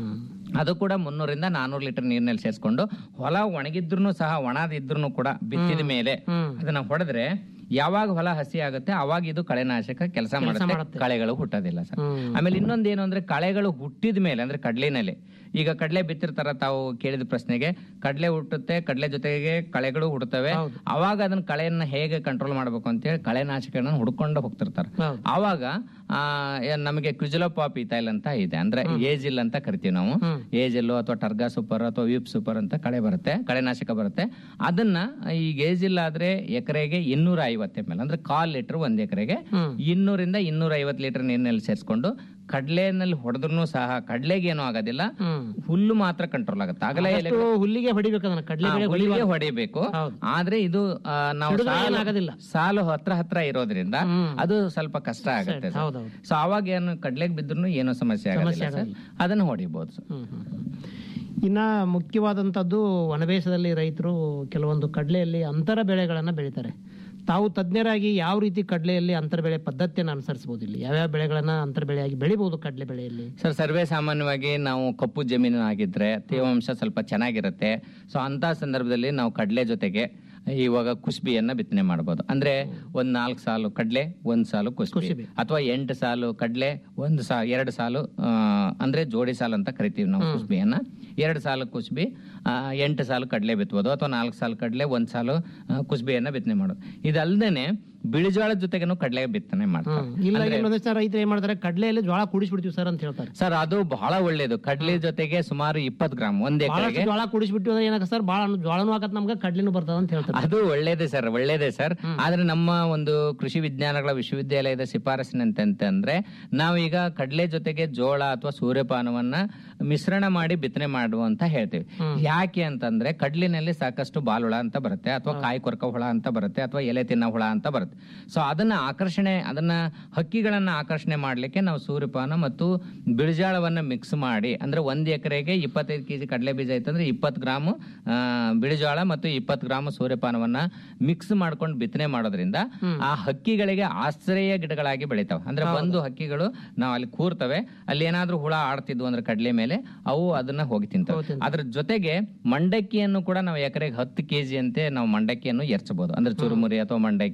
ಅದು ಕೂಡ ಮುನ್ನೂರಿಂದ ನಾನೂರು ಲೀಟರ್ ನೀರಿನಲ್ಲಿ ಸೇರಿಸ್ಕೊಂಡು ಹೊಲ ಒಣಗಿದ್ರು ಸಹ ಒಣದಿದ್ರು ಕೂಡ ಬಿತ್ತಿದ ಮೇಲೆ ಅದನ್ನ ಹೊಡೆದ್ರೆ ಯಾವಾಗ ಹೊಲ ಹಸಿ ಆಗುತ್ತೆ ಅವಾಗ ಇದು ಕಳೆನಾಶಕ ಕೆಲಸ ಮಾಡುತ್ತೆ ಕಳೆಗಳು ಹುಟ್ಟೋದಿಲ್ಲ ಸರ್ ಆಮೇಲೆ ಇನ್ನೊಂದು ಏನು ಅಂದ್ರೆ ಕಳೆಗಳು ಹುಟ್ಟಿದ ಮೇಲೆ ಅಂದ್ರೆ ಕಡ್ಲಿನಲ್ಲಿ ಈಗ ಕಡಲೆ ಬಿತ್ತಿರ್ತಾರ ತಾವು ಕೇಳಿದ ಪ್ರಶ್ನೆಗೆ ಕಡಲೆ ಹುಟ್ಟುತ್ತೆ ಕಡಲೆ ಜೊತೆಗೆ ಕಳೆಗಳು ಹುಟ್ಟುತ್ತವೆ ಅವಾಗ ಅದನ್ನ ಕಳೆಯನ್ನ ಹೇಗೆ ಕಂಟ್ರೋಲ್ ಮಾಡ್ಬೇಕು ಅಂತ ಹೇಳಿ ಕಳೆನಾಶಕಗಳನ್ನ ಹುಡ್ಕೊಂಡು ಹೋಗ್ತಿರ್ತಾರೆ ಅವಾಗ ಆ ಏನ್ ನಮಗೆ ಕ್ಯುಜಲೋಪಾಪ್ ಇಥೈಲ್ ಅಂತ ಇದೆ ಅಂದ್ರೆ ಏಜಿಲ್ ಅಂತ ಕರಿತೀವಿ ನಾವು ಏಜಿಲ್ ಅಥವಾ ಟರ್ಗಾ ಸೂಪರ್ ಅಥವಾ ವೀಪ್ ಸೂಪರ್ ಅಂತ ಕಳೆ ಬರುತ್ತೆ ಕಳೆನಾಶಕ ಬರುತ್ತೆ ಅದನ್ನ ಈಗ ಏಜಿಲ್ ಆದ್ರೆ ಎಕರೆಗೆ ಇನ್ನೂರ ಐವತ್ತು ಎಂ ಎಲ್ ಅಂದ್ರೆ ಕಾಲ್ ಲೀಟರ್ ಒಂದ್ ಎಕರೆಗೆ ಇನ್ನೂರಿಂದ ಇನ್ನೂರ ಐವತ್ತು ಲೀಟರ್ ನೀರಿನಲ್ಲಿ ಸೇರಿಸ್ಕೊಂಡು ಕಡಲೆನಲ್ಲಿ ಹೊಡೆದ್ರು ಸಹ ಕಡ್ಲೆಗೆ ಏನೂ ಆಗೋದಿಲ್ಲ ಹುಲ್ಲು ಮಾತ್ರ ಕಂಟ್ರೋಲ್ ಆಗುತ್ತೆ ಆಗಲೇ ಆದಷ್ಟು ಹುಲ್ಲಿಗೆ ಹೊಡಿಬೇಕು ಅದನ್ನ ಕಡ್ಲೆ ಬೆಳೆ ಹುಲ್ಲಿಗೆ ಹೊಡಿಬೇಕು ಆದ್ರೆ ಇದು ಆ, ನಾವು ಹಿಡಿದ್ರೆ ಸಾಲು- ಏನಾಗೋದಿಲ್ಲ. ಸಾಲು ಹತ್ರ ಹತ್ರ ಇರೋದ್ರಿಂದ ಅದು ಸ್ವಲ್ಪ ಕಷ್ಟ ಆಗುತ್ತೆ ಸೊ ಅವಾಗ ಏನು ಕಡ್ಲೆಗೆ ಬಿದ್ರು ಏನೋ ಸಮಸ್ಯೆ ಆಗೋದಿಲ್ಲ ಸರ್ ಅದನ್ನ ಹೊಡಿಬಹುದು ಸರ್ ಇನ್ನ ಮುಖ್ಯವಾದಂತದ್ದು ವನಬೇಸದಲ್ಲಿ ರೈತರು ಕೆಲವೊಂದು ಕಡಲೆಯಲ್ಲಿ ಅಂತರ ಬೆಳೆಗಳನ್ನ ಬೆಳಿತಾರೆ ತಾವು ತಜ್ಞರಾಗಿ ಯಾವ ರೀತಿ ಕಡಲೆಯಲ್ಲಿ ಅಂತರ ಬೆಳೆ ಪದ್ಧತಿಯನ್ನು ಅನುಸರಿಸಬಹುದು ಇಲ್ಲಿ ಯಾವ್ಯಾವ ಬೆಳೆಗಳನ್ನ ಅಂತರ ಬೆಳೆಯಾಗಿ ಬೆಳಿಬಹುದು ಕಡಲೆ ಬೆಳೆಯಲ್ಲಿ ಸರ್ ಸರ್ವೇ ಸಾಮಾನ್ಯವಾಗಿ ನಾವು ಕಪ್ಪು ಜಮೀನು ಆಗಿದ್ರೆ ತೇವಾಂಶ ಸ್ವಲ್ಪ ಚೆನ್ನಾಗಿರುತ್ತೆ ಸೊ ಅಂತ ಸಂದರ್ಭದಲ್ಲಿ ನಾವು ಕಡಲೆ ಜೊತೆಗೆ ಇವಾಗ ಕುಸ್ಬಿಯನ್ನ ಬಿತ್ತನೆ ಮಾಡಬಹುದು ಅಂದ್ರೆ ಒಂದ್ ನಾಲ್ಕು ಸಾಲು ಕಡ್ಲೆ ಒಂದ್ ಸಾಲು ಕುಸ್ಬಿ ಅಥವಾ ಎಂಟು ಸಾಲು ಕಡ್ಲೆ ಒಂದು ಸಾ ಎರಡು ಸಾಲು ಆ, ಅಂದ್ರೆ ಜೋಡಿ ಸಾಲು ಅಂತ ಕರಿತೀವಿ ನಾವು ಕುಸ್ಬಿಯನ್ನ ಎರಡು ಸಾಲು ಕುಸ್ಬಿ ಆ, ಎಂಟು ಸಾಲು ಕಡಲೆ ಬಿತ್ತಬಹುದು ಅಥವಾ ನಾಲ್ಕು ಸಾಲು ಕಡಲೆ ಒಂದ್ ಸಾಲು ಆ, ಕುಸ್ಬಿಯನ್ನ ಬಿತ್ತನೆ ಮಾಡೋದು ಇದಲ್ದೇನೆ ಬಿಳಿಜೋಳದ ಜೊತೆಗೇನು ಕಡಲೆ ಬಿತ್ತನೆ ಮಾಡ್ತಾರೆ ಇಲ್ಲ ಅಂದ್ರೆ- ಇನ್ನೊಂದಷ್ಟು ಜನ ರೈತರು ಏನ್ ಮಾಡ್ತಾರೆ ಕಡಲೆಯಲ್ಲಿ ಜೋಳ ಕೂಡಿಸ್ಬಿಡ್ತೀವಿ ಸರ್ ಅಂತ ಹೇಳ್ತಾರೆ ಸರ್ ಅದು ಬಹಳ ಒಳ್ಳೇದು ಕಡ್ಲೆ ಜೊತೆಗೆ ಸುಮಾರು ಇಪ್ಪತ್ ಗ್ರಾಮ್ ಒಂದ್ ಬಹಳಷ್ಟು ಎಕರೆಗೆ ಜೋಳ ಕೂಡಿಸ್ಬಿಟ್ಟು ಅಂದ್ರೆ ಏನಾಗ ಸರ್ ಬಹಳ ಜೋಳನೂ ಆಗತ್ ನಮ್ಗೆ ಕಡ್ಲಿನೂ ಬರ್ತದ ಅಂತ ಹೇಳ್ತಾರೆ ಅದು ಒಳ್ಳೇದೇ ಸರ್ ಒಳ್ಳೇದೇ ಸರ್ ಆದ್ರೆ ನಮ್ಮ ಒಂದು ಕೃಷಿ ವಿಜ್ಞಾನಗಳ ವಿಶ್ವವಿದ್ಯಾಲಯದ ಶಿಫಾರಸಿನಂತಂದ್ರೆ ನಾವೀಗ ಕಡಲೆ ಜೊತೆಗೆ ಜೋಳ ಅಥವಾ ಸೂರ್ಯಪಾನವನ್ನ ಮಿಶ್ರಣ ಮಾಡಿ ಬಿತ್ತನೆ ಮಾಡುವ ಅಂತ ಹೇಳ್ತೀವಿ ಯಾಕೆ ಅಂತಂದ್ರೆ ಕಡ್ಲಿನಲ್ಲಿ ಸಾಕಷ್ಟು ಬಾಲುಳ ಅಂತ ಬರುತ್ತೆ ಅಥವಾ ಕಾಯಿ ಕೊರಕ ಹುಳ ಅಂತ ಬರುತ್ತೆ ಅಥವಾ ಎಲೆ ತಿನ್ನೋ ಹುಳ ಅಂತ ಬರುತ್ತೆ ಸೊ ಅದನ್ನ ಆಕರ್ಷಣೆ ಅದನ್ನ ಹಕ್ಕಿಗಳನ್ನ ಆಕರ್ಷಣೆ ಮಾಡ್ಲಿಕ್ಕೆ ನಾವು ಸೂರ್ಯಪಾನ ಮತ್ತು ಬಿಳಿಜಾಳವನ್ನ ಮಿಕ್ಸ್ ಮಾಡಿ ಅಂದ್ರೆ ಒಂದ್ ಎಕರೆಗೆ ಇಪ್ಪತ್ತೈದು ಕೆಜಿ ಕಡಲೆ ಬೀಜ ಐತಂದ್ರೆ ಇಪ್ಪತ್ತು ಗ್ರಾಮ್ ಬಿಳಿಜೋಳ ಮತ್ತು ಇಪ್ಪತ್ತು ಗ್ರಾಮ್ ಸೂರ್ಯಪಾನವನ್ನ ಮಿಕ್ಸ್ ಮಾಡ್ಕೊಂಡು ಬಿತ್ತನೆ ಮಾಡೋದ್ರಿಂದ ಆ ಹಕ್ಕಿಗಳಿಗೆ ಆಶ್ರಯ ಗಿಡಗಳಾಗಿ ಬೆಳಿತಾವ ಅಂದ್ರೆ ಬಂದು ಹಕ್ಕಿಗಳು ನಾವು ಅಲ್ಲಿ ಕೂರ್ತವೆ ಅಲ್ಲಿ ಏನಾದ್ರೂ ಹುಳ ಆಡ್ತಿದ್ವು ಅಂದ್ರೆ ಕಡಲೆ ಮೇಲೆ ಅವು ಅದನ್ನ ಹೋಗಿ ತಿಂತವೆ ಅದ್ರ ಜೊತೆಗೆ ಮಂಡಕ್ಕಿಯನ್ನು ಕೂಡ ನಾವು ಎಕರೆಗೆ ಹತ್ತು ಕೆಜಿ ಅಂತೆ ನಾವು ಮಂಡಕ್ಕಿಯನ್ನು ಎರ್ಚಬಹುದು ಅಂದ್ರೆ ಚುರುಮುರಿ ಅಥವಾ ಮಂಡಕ್ಕಿ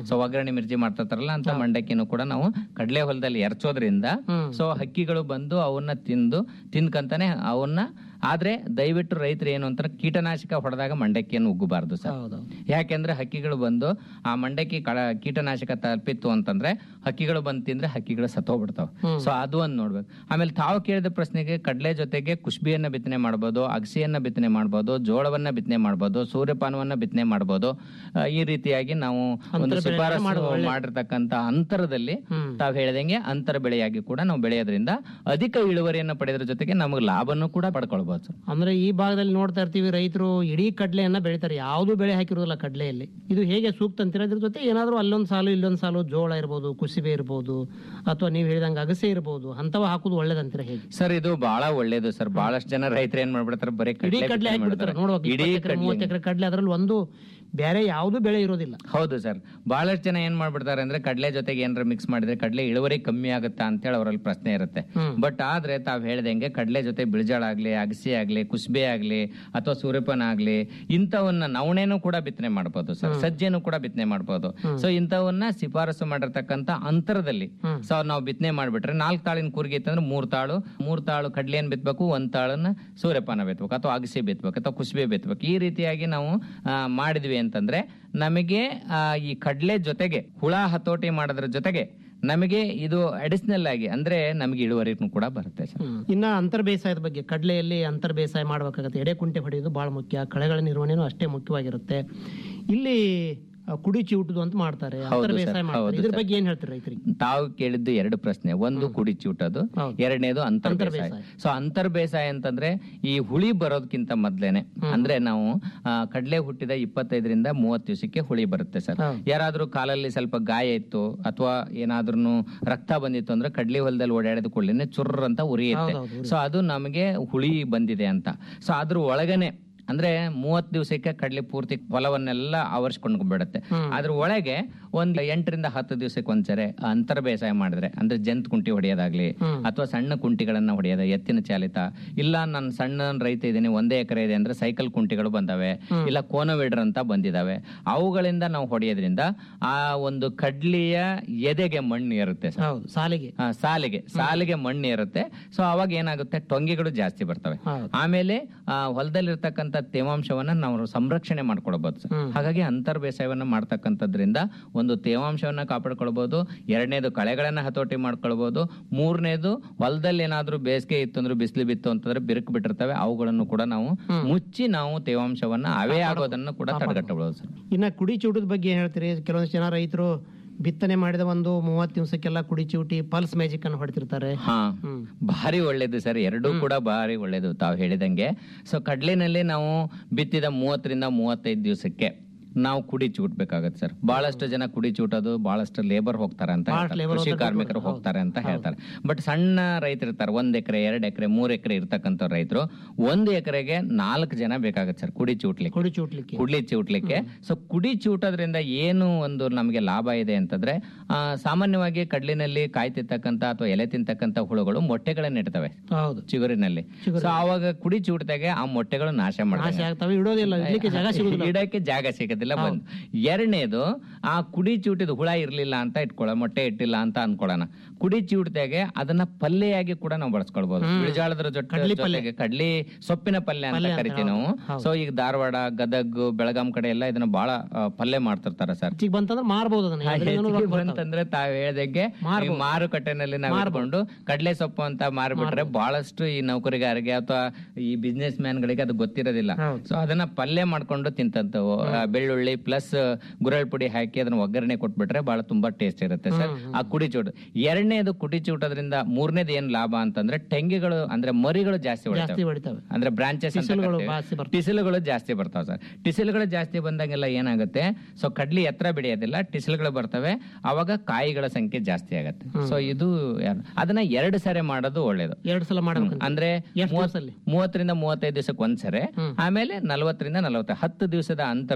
ಸೊ ಒಗ್ಗರಣೆ ಮಿರ್ಚಿ ಮಾಡ್ತಿರ್ತಾರಲ್ಲ ಅಂತ ಮಂಡಕ್ಕಿನೂ ಕೂಡ ನಾವು ಕಡಲೆ ಹೊಲದಲ್ಲಿ ಎರಚೋದ್ರಿಂದ ಸೊ ಹಕ್ಕಿಗಳು ಬಂದು ಅವನ್ನ ತಿಂದು ತಿನ್ಕಂತಾನೆ ಅವನ್ನ ಆದ್ರೆ ದಯವಿಟ್ಟು ರೈತರು ಏನು ಅಂತಾರೆ ಕೀಟನಾಶಕ ಹೊಡೆದಾಗ ಮಂಡಕ್ಕಿಯನ್ನು ಉಗ್ಗಬಾರ್ದು ಸರ್ ಯಾಕೆಂದ್ರೆ ಹಕ್ಕಿಗಳು ಬಂದು ಆ ಮಂಡಕ್ಕಿ ಕಳ ಕೀಟನಾಶಕ ತಲುಪಿತ್ತು ಅಂತಂದ್ರೆ ಹಕ್ಕಿಗಳು ಬಂದು ತಿಂದ್ರೆ ಹಕ್ಕಿಗಳು ಸತ್ತೋಗ್ಬಿಡ್ತಾವ ಸೊ ಅದು ಒಂದು ನೋಡ್ಬೇಕು ಆಮೇಲೆ ತಾವು ಕೇಳಿದ ಪ್ರಶ್ನೆಗೆ ಕಡಲೆ ಜೊತೆಗೆ ಕುಷ್ಬಿಯನ್ನ ಬಿತ್ತನೆ ಮಾಡ್ಬೋದು ಅಗಸಿಯನ್ನ ಬಿತ್ತನೆ ಮಾಡ್ಬೋದು ಜೋಳವನ್ನ ಬಿತ್ತನೆ ಮಾಡ್ಬೋದು ಸೂರ್ಯಪಾನವನ್ನ ಬಿತ್ತನೆ ಮಾಡ್ಬೋದು ಆ, ಈ ರೀತಿಯಾಗಿ ನಾವು ಒಂದು ಅಂತರ ಬೆಳೆಯನ್ನ ಶಿಫಾರಸು ಮಾಡೋದು ಒಳ್ಳೆದು. ಮಾಡಿರ್ತಕ್ಕಂತ ಅಂತರದಲ್ಲಿ ತಾವು ಹೇಳಿದಂಗೆ ಅಂತರ ಬೆಳೆಯಾಗಿ ಕೂಡ ನಾವು ಬೆಳೆಯೋದ್ರಿಂದ ಅಧಿಕ ಇಳುವರಿಯನ್ನು ಪಡೆಯೋದ್ರ ಜೊತೆಗೆ ನಮಗೆ ಲಾಭನೂ ಕೂಡ ಪಡ್ಕೊಳ್ಬಹುದು ಸರ್ ಅಂದ್ರೆ ಈ ಭಾಗದಲ್ಲಿ ನೋಡ್ತಾ ಇರ್ತೀವಿ ರೈತರು ಇಡೀ ಕಡ್ಲೆಯನ್ನ ಬೆಳಿತಾರೆ ಯಾವ್ದು ಬೆಳೆ ಹಾಕಿರೋದಿಲ್ಲ ಕಡ್ಲೆಯಲ್ಲಿ ಇದು ಹೇಗೆ ಸೂಕ್ತ ಅಂತೀರ ಅದ್ರ ಜೊತೆ ಏನಾದ್ರೂ ಅಲ್ಲೊಂದ್ ಸಾಲು ಇಲ್ಲೊಂದ್ ಸಾಲು ಜೋಳ ಇರ್ಬೋದು ಕುಸಿಬೆ ಇರ್ಬೋದು ಅಥವಾ ನೀವು ಹೇಳಿದಂಗೆ ಅಗಸೆ ಇರ್ಬೋದು ಅಂತವ ಹಾಕುದು ಒಳ್ಳೇದಂತೀರ ಹೇಗೆ ಸರ್ ಇದು ಬಹಳ ಒಳ್ಳೇದು ಸರ್ ಬಹಳಷ್ಟು ಜನ ರೈತರು ಏನ್ ಮಾಡ್ಬಿಡ್ತಾರೆ ಬರೀ ಇಡೀ ಕಡ್ಲೆ ಕಡ್ಲೆ ಬಿತ್ತನೆ ಹಾಕಿಬಿಡ್ತಾರೆ ಮಾಡ್ತಾರೆ. ನೋಡ್ಬೇಕು ಇಡೀ ಇಡೀ ಕಡ್ಲೆ ಮೂವತ್ತು ಎಕರೆ ಕಡ್ಲೆ ಅದ್ರಲ್ಲಿ ಒಂದು ಬೇರೆ ಯಾವ್ದು ಬೆಳೆ ಇರೋದಿಲ್ಲ ಹೌದು ಸರ್ ಬಹಳಷ್ಟು ಜನ ಏನ್ ಮಾಡ್ಬಿಡ್ತಾರೆ ಅಂದ್ರೆ ಕಡ್ಲೆ ಜೊತೆಗೆ ಏನಾರ ಮಿಕ್ಸ್ ಮಾಡಿದ್ರೆ ಕಡ್ಲೆ ಇಳುವರಿ ಕಮ್ಮಿ ಆಗುತ್ತಾ ಅಂತ ಹೇಳಿ ಅವರಲ್ಲಿ ಪ್ರಶ್ನೆ ಇರುತ್ತೆ ಬಟ್ ಆದ್ರೆ ತಾವ್ ಹೇಳ್ದಂಗೆ ಕಡ್ಲೆ ಜೊತೆ ಬಿಳಿಜಾಳ ಆಗ್ಲಿ ಅಗಸಿ ಆಗ್ಲಿ ಕುಸ್ಬೆ ಆಗ್ಲಿ ಅಥವಾ ಸೂರ್ಯಪಾನ ಆಗ್ಲಿ ಇಂಥವನ್ನ ನವಣೆನೂ ಕೂಡ ಬಿತ್ತನೆ ಮಾಡ್ಬೋದು ಸರ್ ಸಜ್ಜೆನೂ ಕೂಡ ಬಿತ್ತನೆ ಮಾಡ್ಬೋದು ಸೊ ಇಂಥವನ್ನ ಶಿಫಾರಸು ಮಾಡಿರ್ತಕ್ಕಂತ ಅಂತರದಲ್ಲಿ ಸೊ ನಾವು ಬಿತ್ತನೆ ಮಾಡ್ಬಿಟ್ರೆ ನಾಲ್ಕು ತಾಳಿನ ಕೂರ್ಗಿ ಇತ್ತಂದ್ರೆ ಮೂರ್ ತಾಳು ಮೂರ್ ತಾಳು ಕಡ್ಲೆ ಏನ್ ಬಿತ್ತಬೇಕು ಒಂದ್ ತಾಳನ್ನ ಸೂರ್ಯಪಾನ ಬಿತ್ತಬೇಕು ಅಥವಾ ಅಗಸಿ ಬಿತ್ತಬೇಕು ಅಥವಾ ಕುಸ್ಬೆ ಬಿತ್ತಬೇಕು ಈ ರೀತಿಯಾಗಿ ನಾವು ಆ, ಮಾಡಿದ್ವಿ ಅಂತಂದ್ರೆ ನಮಗೆ ಆ, ಈ ಕಡ್ಲೆ ಜೊತೆಗೆ ಹುಳ ಹತೋಟಿ ಮಾಡೋದ್ರ ಜೊತೆಗೆ ನಮಗೆ ಇದು ಅಡಿಷನಲ್ ಆಗಿ ಅಂದ್ರೆ ನಮಗೆ ಇಳುವರಿನೂ ಕೂಡ ಬರುತ್ತೆ ಸರ್ ಇನ್ನ ಅಂತರ್ ಬೇಸಾಯದ ಬಗ್ಗೆ ಕಡ್ಲೆಯಲ್ಲಿ ಅಂತರ್ ಬೇಸಾಯ ಮಾಡಬೇಕಾಗತ್ತೆ ಎಡೆ ಕುಂಟೆ ಹೊಡೆಯೋದು ಬಹಳ ಮುಖ್ಯ ಕಳೆಗಳ ನಿರ್ವಹಣೆನೂ ಅಷ್ಟೇ ಮುಖ್ಯವಾಗಿರುತ್ತೆ ಇಲ್ಲಿ ಆ, ಕುಡಿ ಚಿವುಟುದು ಅಂತ ಮಾಡ್ತಾರೆ ಹೌದು ಅಂತರ್ ಸರ್, ಬೇಸಾಯ ಮಾಡ್ತಾರೆ ಹೌದು ಇದ್ರ ಸರ್. ಬಗ್ಗೆ ಏನ್ ಹೇಳ್ತೀರಿ ರೈತರಿಗೆ ತಾವು ಕೇಳಿದ್ದು ಎರಡು ಪ್ರಶ್ನೆ ಒಂದು ಕುಡಿ ಚೂಟದು ಎರಡನೇದು ಅಂತರ್ ಅಂತರ್ ಬೇಸಾಯ ಬೇಸಾಯ. ಸೊ ಅಂತರ್ ಬೇಸಾಯ ಅಂತಂದ್ರೆ ಈ ಹುಳಿ ಬರೋದಕ್ಕಿಂತ ಮೊದ್ಲೇನೆ ಅಂದ್ರೆ ನಾವು ಆ, ಕಡ್ಲೆ ಹುಟ್ಟಿದ ಇಪ್ಪತ್ತೈದರಿಂದ ಮೂವತ್ತು ದಿವಸಕ್ಕೆ ಹುಳಿ ಬರುತ್ತೆ ಸರ್ ಯಾರಾದ್ರೂ ಕಾಲಲ್ಲಿ ಸ್ವಲ್ಪ ಗಾಯ ಇತ್ತು ಅಥವಾ ಏನಾದ್ರೂ ರಕ್ತ ಬಂದಿತ್ತು ಅಂದ್ರೆ ಕಡ್ಲೆ ಹೊಲದಲ್ಲಿ ಓಡಾಡಿದ ಕೂಡಲೇ ಚುರ್ರ ಅಂತ ಉರಿಯುತ್ತೆ ಹೌದೌದು, ಸೊ ಅದು ನಮಗೆ ಹುಳಿ ಬಂದಿದೆ ಅಂತ ಸೊ ಅದ್ರ ಒಳಗನೆ ಅಂದ್ರೆ ಮೂವತ್ ದಿವಸಕ್ಕೆ ಕಡ್ಲೆ ಪೂರ್ತಿ ಹೊಲವನ್ನೆಲ್ಲ ಆವರಿಸ್ಕೊಂಡು ಬಿಡುತ್ತೆ ಅದ್ರ ಒಳಗೆ ಒಂದ್ ಎಂಟರಿಂದ ಹತ್ತು ದಿವಸಕ್ಕೆ ಒಂದ್ಸರಿ ಅಂತರ ಬೇಸಾಯ ಮಾಡಿದ್ರೆ ಅಂದ್ರೆ ಜಂತ್ ಕುಂಟಿ ಹೊಡೆಯೋದಾಗ್ಲಿ ಅಥವಾ ಸಣ್ಣ ಕುಂಟಿಗಳನ್ನ ಹೊಡೆಯೋದ ಎತ್ತಿನ ಚಾಲಿತ ಇಲ್ಲ ನಾನು ಸಣ್ಣ ರೈತ ಇದ್ದೀನಿ ಒಂದೇ ಎಕರೆ ಇದೆ ಅಂದ್ರೆ ಸೈಕಲ್ ಕುಂಟಿಗಳು ಬಂದವೆ ಇಲ್ಲ ಕೋನವಿಡ್ರ್ ಅಂತ ಬಂದಿದಾವೆ ಅವುಗಳಿಂದ ನಾವು ಹೊಡೆಯೋದ್ರಿಂದ ಆ ಒಂದು ಕಡ್ಲಿಯ ಎದೆಗೆ ಮಣ್ಣು ಇರುತ್ತೆ ಸರ್ ಹೌದು ಸಾಲಿಗೆ ಆ, ಸಾಲಿಗೆ ಸಾಲಿಗೆ ಮಣ್ಣು ಇರುತ್ತೆ ಸೊ ಅವಾಗ ಏನಾಗುತ್ತೆ ಟೊಂಗಿಗಳು ಜಾಸ್ತಿ ಬರ್ತವೆ ಆಮೇಲೆ ಆ, ಹೊಲದಲ್ಲಿರ್ತಕ್ಕಂಥ ತೇವಾಂಶವನ್ನ ನಾವು ಸಂರಕ್ಷಣೆ ಮಾಡ್ಕೊಳ್ಬಹುದು ಸರ್ ಹಾಗಾಗಿ ಅಂತರ್ ಬೇಸಾಯವನ್ನ ಮಾಡ್ತಕ್ಕಂಥದ್ರಿಂದ ಒಂದು ತೇವಾಂಶವನ್ನ ಕಾಪಾಡ್ಕೊಳ್ಬಹುದು ಎರಡನೇದು ಕಳೆಗಳನ್ನ ಹತೋಟಿ ಮಾಡ್ಕೊಳ್ಬಹುದು ಮೂರನೇದು ಹೊಲದಲ್ಲಿ ಏನಾದ್ರೂ ಬೇಸಿಗೆ ಇತ್ತು ಅಂದ್ರೆ ಬಿಸಿಲು ಬಿತ್ತು ಅಂತಂದ್ರೆ ಬಿರುಕು ಬಿಟ್ಟಿರ್ತವೆ ಅವುಗಳನ್ನು ಕೂಡ ನಾವು ಮುಚ್ಚಿ ನಾವು ತೇವಾಂಶವನ್ನ ಅವೇ ಆಗೋದನ್ನ ಕೂಡ ತಡೆಗಟ್ಟಬಹುದು ಸರ್ ಇನ್ನ ಕುಡಿ ಚಿವುಟದ ಬಗ್ಗೆ ಏನ್ ಹೇಳ್ತೀರಿ ಕೆಲವೊಂದು ಜನ ರೈತರು ಬಿತ್ತನೆ ಮಾಡಿದ ಒಂದು ಮೂವತ್ತು ದಿವಸಕ್ಕೆಲ್ಲ ಕುಡಿ ಚಿವುಟಿ ಪಲ್ಸ್ ಮ್ಯಾಜಿಕ್ ಅನ್ನು ಹೊಡ್ತಿರ್ತಾರೆ ಹಾ ಭಾರಿ ಒಳ್ಳೇದು ಸರ್ ಎರಡೂ ಕೂಡ ಭಾರಿ ಒಳ್ಳೇದು ತಾವು ಹೇಳಿದಂಗೆ ಸೊ ಕಡ್ಲಿನಲ್ಲಿ ನಾವು ಬಿತ್ತಿದ ಮೂವತ್ತರಿಂದ ಮೂವತ್ತೈದು ದಿವಸಕ್ಕೆ ನಾವು ಕುಡಿ ಚೂಟ್ಬೇಕಾಗತ್ತೆ ಸರ್ ಬಹಳಷ್ಟು ಜನ ಕುಡಿ ಚೂಟೋದು ಬಹಳಷ್ಟು ಲೇಬರ್ ಹೋಗ್ತಾರೆ ಅಂತ ಬಹಳಷ್ಟು ಹೇಳ್ತಾರೆ. labor ಕೃಷಿ ಹೋಗ್ತಾರೆ, ಕಾರ್ಮಿಕರು ಹೌದು. ಹೋಗ್ತಾರೆ ಅಂತ ಹೇಳ್ತಾರೆ ಬಟ್ ಸಣ್ಣ ರೈತರು ಇರ್ತಾರೆ ಒಂದ್ ಎಕರೆ ಎರಡ್ ಎಕರೆ ಮೂರ್ ಎಕರೆ ಇರ್ತಕ್ಕಂಥ ರೈತರು ಒಂದು ಎಕರೆಗೆ ನಾಲ್ಕು ಜನ ಬೇಕಾಗತ್ತೆ ಸರ್ ಕುಡಿ ಚೂಟ್ಲಿಕ್ಕೆ ಕುಡಿ ಚೂಟ್ಲಿಕ್ಕೆ ಕುಡ್ಲಿ ಚೂಟ್ಲಿಕ್ಕೆ ಸೊ ಕುಡಿ ಚೂಟೋದ್ರಿಂದ ಏನು ಒಂದು ನಮಗೆ ಲಾಭ ಇದೆ ಅಂತಂದ್ರೆ ಆ, ಸಾಮಾನ್ಯವಾಗಿ ಕಡ್ಲಿನಲ್ಲಿ ಕಾಯಿ ತಿಂತಕ್ಕಂತ ಅಥವಾ ಎಲೆ ತಿಂತಕ್ಕಂತ ಹುಳುಗಳು ಮೊಟ್ಟೆಗಳನ್ನ ಇಡ್ತವೆ ಹೌದು ಚಿಗುರಿನಲ್ಲಿ ಸೊ ಅವಾಗ ಕುಡಿ ಚೂಟ್ದಾಗೆ ಆ ಮೊಟ್ಟೆಗಳು ನಾಶ ನಾಶ ಮಾಡ್ತವೆ ಆಗ್ತವೆ ಇಡೋದಿಲ್ಲ ಇಡ್ಲಿಕ್ಕೆ ಜಾಗ ಸಿಗುದಿಲ್ಲ ಇಡಕ್ಕೆ ಜಾಗ ಸಿಗೋದಿಲ್ಲ ಬಂದು ಎರಡನೇದು ಆ ಕುಡಿ ಚೂಟಿದ ಹುಳ ಇರ್ಲಿಲ್ಲ ಅಂತ ಇಟ್ಕೊಳ್ಳೋ ಮೊಟ್ಟೆ ಇಟ್ಟಿಲ್ಲ ಅಂತ ಅನ್ಕೊಳ್ಳೋಣ ಕುಡಿ ಚೂಟ್ದಾಗೆ ಅದನ್ನ ಪಲ್ಲೆಯಾಗಿ ಕೂಡ ನಾವು ಬಳಸ್ಕೊಳ್ಬಹುದು ಬಿಳಿಜಾಳದ್ರ ಜೊತೆ ಜೊತೆಗೆ ಕಡ್ಲಿ ಸೊಪ್ಪಿನ ಪಲ್ಯ ಅಂತ ಕರಿತೀವಿ ನಾವು ಸೊ ಈಗ ಧಾರವಾಡ ಗದಗ್ ಬೆಳಗಾಂ ಕಡೆ ಎಲ್ಲ ಇದನ್ನ ಬಹಳ ಆ, ಪಲ್ಯ ಮಾಡ್ತಿರ್ತಾರೆ ಸರ್ ಹೆಚ್ಚಿಗೆ ಬಂತಂದ್ರೆ ಮಾರ್ಬೋದು ಅದನ್ನ ಅದ್ರಿಂದನೂ ರೊಕ್ಕ ಬರ್ತಾವೆ. ಬಂತಂದ್ರೆ ತಾವ್ ಹೇಳ್ದಂಗೆ ಈ ಮಾರುಕಟ್ಟೆನಲ್ಲಿ ನಾವು ಇಟ್ಕೊಂಡು ಕಡ್ಲೆ ಸೊಪ್ಪು ಅಂತ ಮಾರ್ಬಿಟ್ರೆ ಬಹಳಷ್ಟು ಈ ನೌಕರಿಗಾರರಿಗೆ ಅಥವಾ ಈ ಬಿಸ್ನೆಸ್ ಮ್ಯಾನ್ ಗಳಿಗೆ ಅದು ಗೊತ್ತಿರೋದಿಲ್ಲ ಸೊ ಅದನ್ನ ಪಲ್ಯ ಮಾಡ್ಕೊಂಡು ತಿಂತಂತವು ಆ, ಬೆಳ್ಳುಳ್ಳಿ ಪ್ಲಸ್ ಗುರಳ್ ಪುಡಿ ಹಾಕಿ ಅದನ್ನ ಒಗ್ಗರಣೆ ಕೊಟ್ಬಿಟ್ರೆ ಬಹಳ ತುಂಬಾ ಟೇಸ್ಟ್ ಇರುತ್ತೆ ಸರ್ ಆ ಕುಡಿ ಚೂಟು ಎರಡನೇದು ಕುಡಿ ಚೂಟೋದ್ರಿಂದ ಮೂರನೇದು ಏನ್ ಲಾಭ ಅಂತಂದ್ರೆ ಟೆಂಗಿಗಳು ಅಂದ್ರೆ ಮರಿಗಳು ಜಾಸ್ತಿ ಜಾಸ್ತಿ ಹೊಡಿತಾವೆ ಹೊಡಿತಾವೆ ಅಂದ್ರೆ ಬ್ರಾಂಚಸ್ ಟಿಸಲ್ಗಳು ಜಾಸ್ತಿ ಬರ್ತವೆ. ಟಿಸಿಲ್ಗಳು ಜಾಸ್ತಿ ಬರ್ತಾವ ಸರ್ ಟಿಸಿಲ್ಗಳು ಜಾಸ್ತಿ ಬಂದಾಗೆಲ್ಲ ಏನಾಗುತ್ತೆ ಸೊ ಕಡ್ಲಿ ಎತ್ತರ ಬೆಳೆಯೋದಿಲ್ಲ ಟಿಸಿಲ್ಗಳು ಬರ್ತವೆ ಅವಾಗ ಕಾಯಿಗಳ ಸಂಖ್ಯೆ ಜಾಸ್ತಿ ಆಗತ್ತೆ ಸೊ ಇದು ಯಾರು- ಅದನ್ನ ಎರಡು ಸರಿ ಮಾಡೋದು ಒಳ್ಳೇದು ಎರಡು ಸಲ ಮಾಡ್ಬೇಕು ಅಂದ್ರೆ ಎಷ್ಟ್ ಮೂವತ್- ಮೂವತ್ತರಿಂದ ಮೂವತ್ತೈದು ದಿವಸಕ್ಕೆ ಒಂದ್ಸರಿ ಆಮೇಲೆ ನಲವತ್ತರಿಂದ ನಲವತ್ತ ಹತ್ತು ದಿವಸದ ಅಂತರದಲ್ಲಿ ನಲವತ್ತು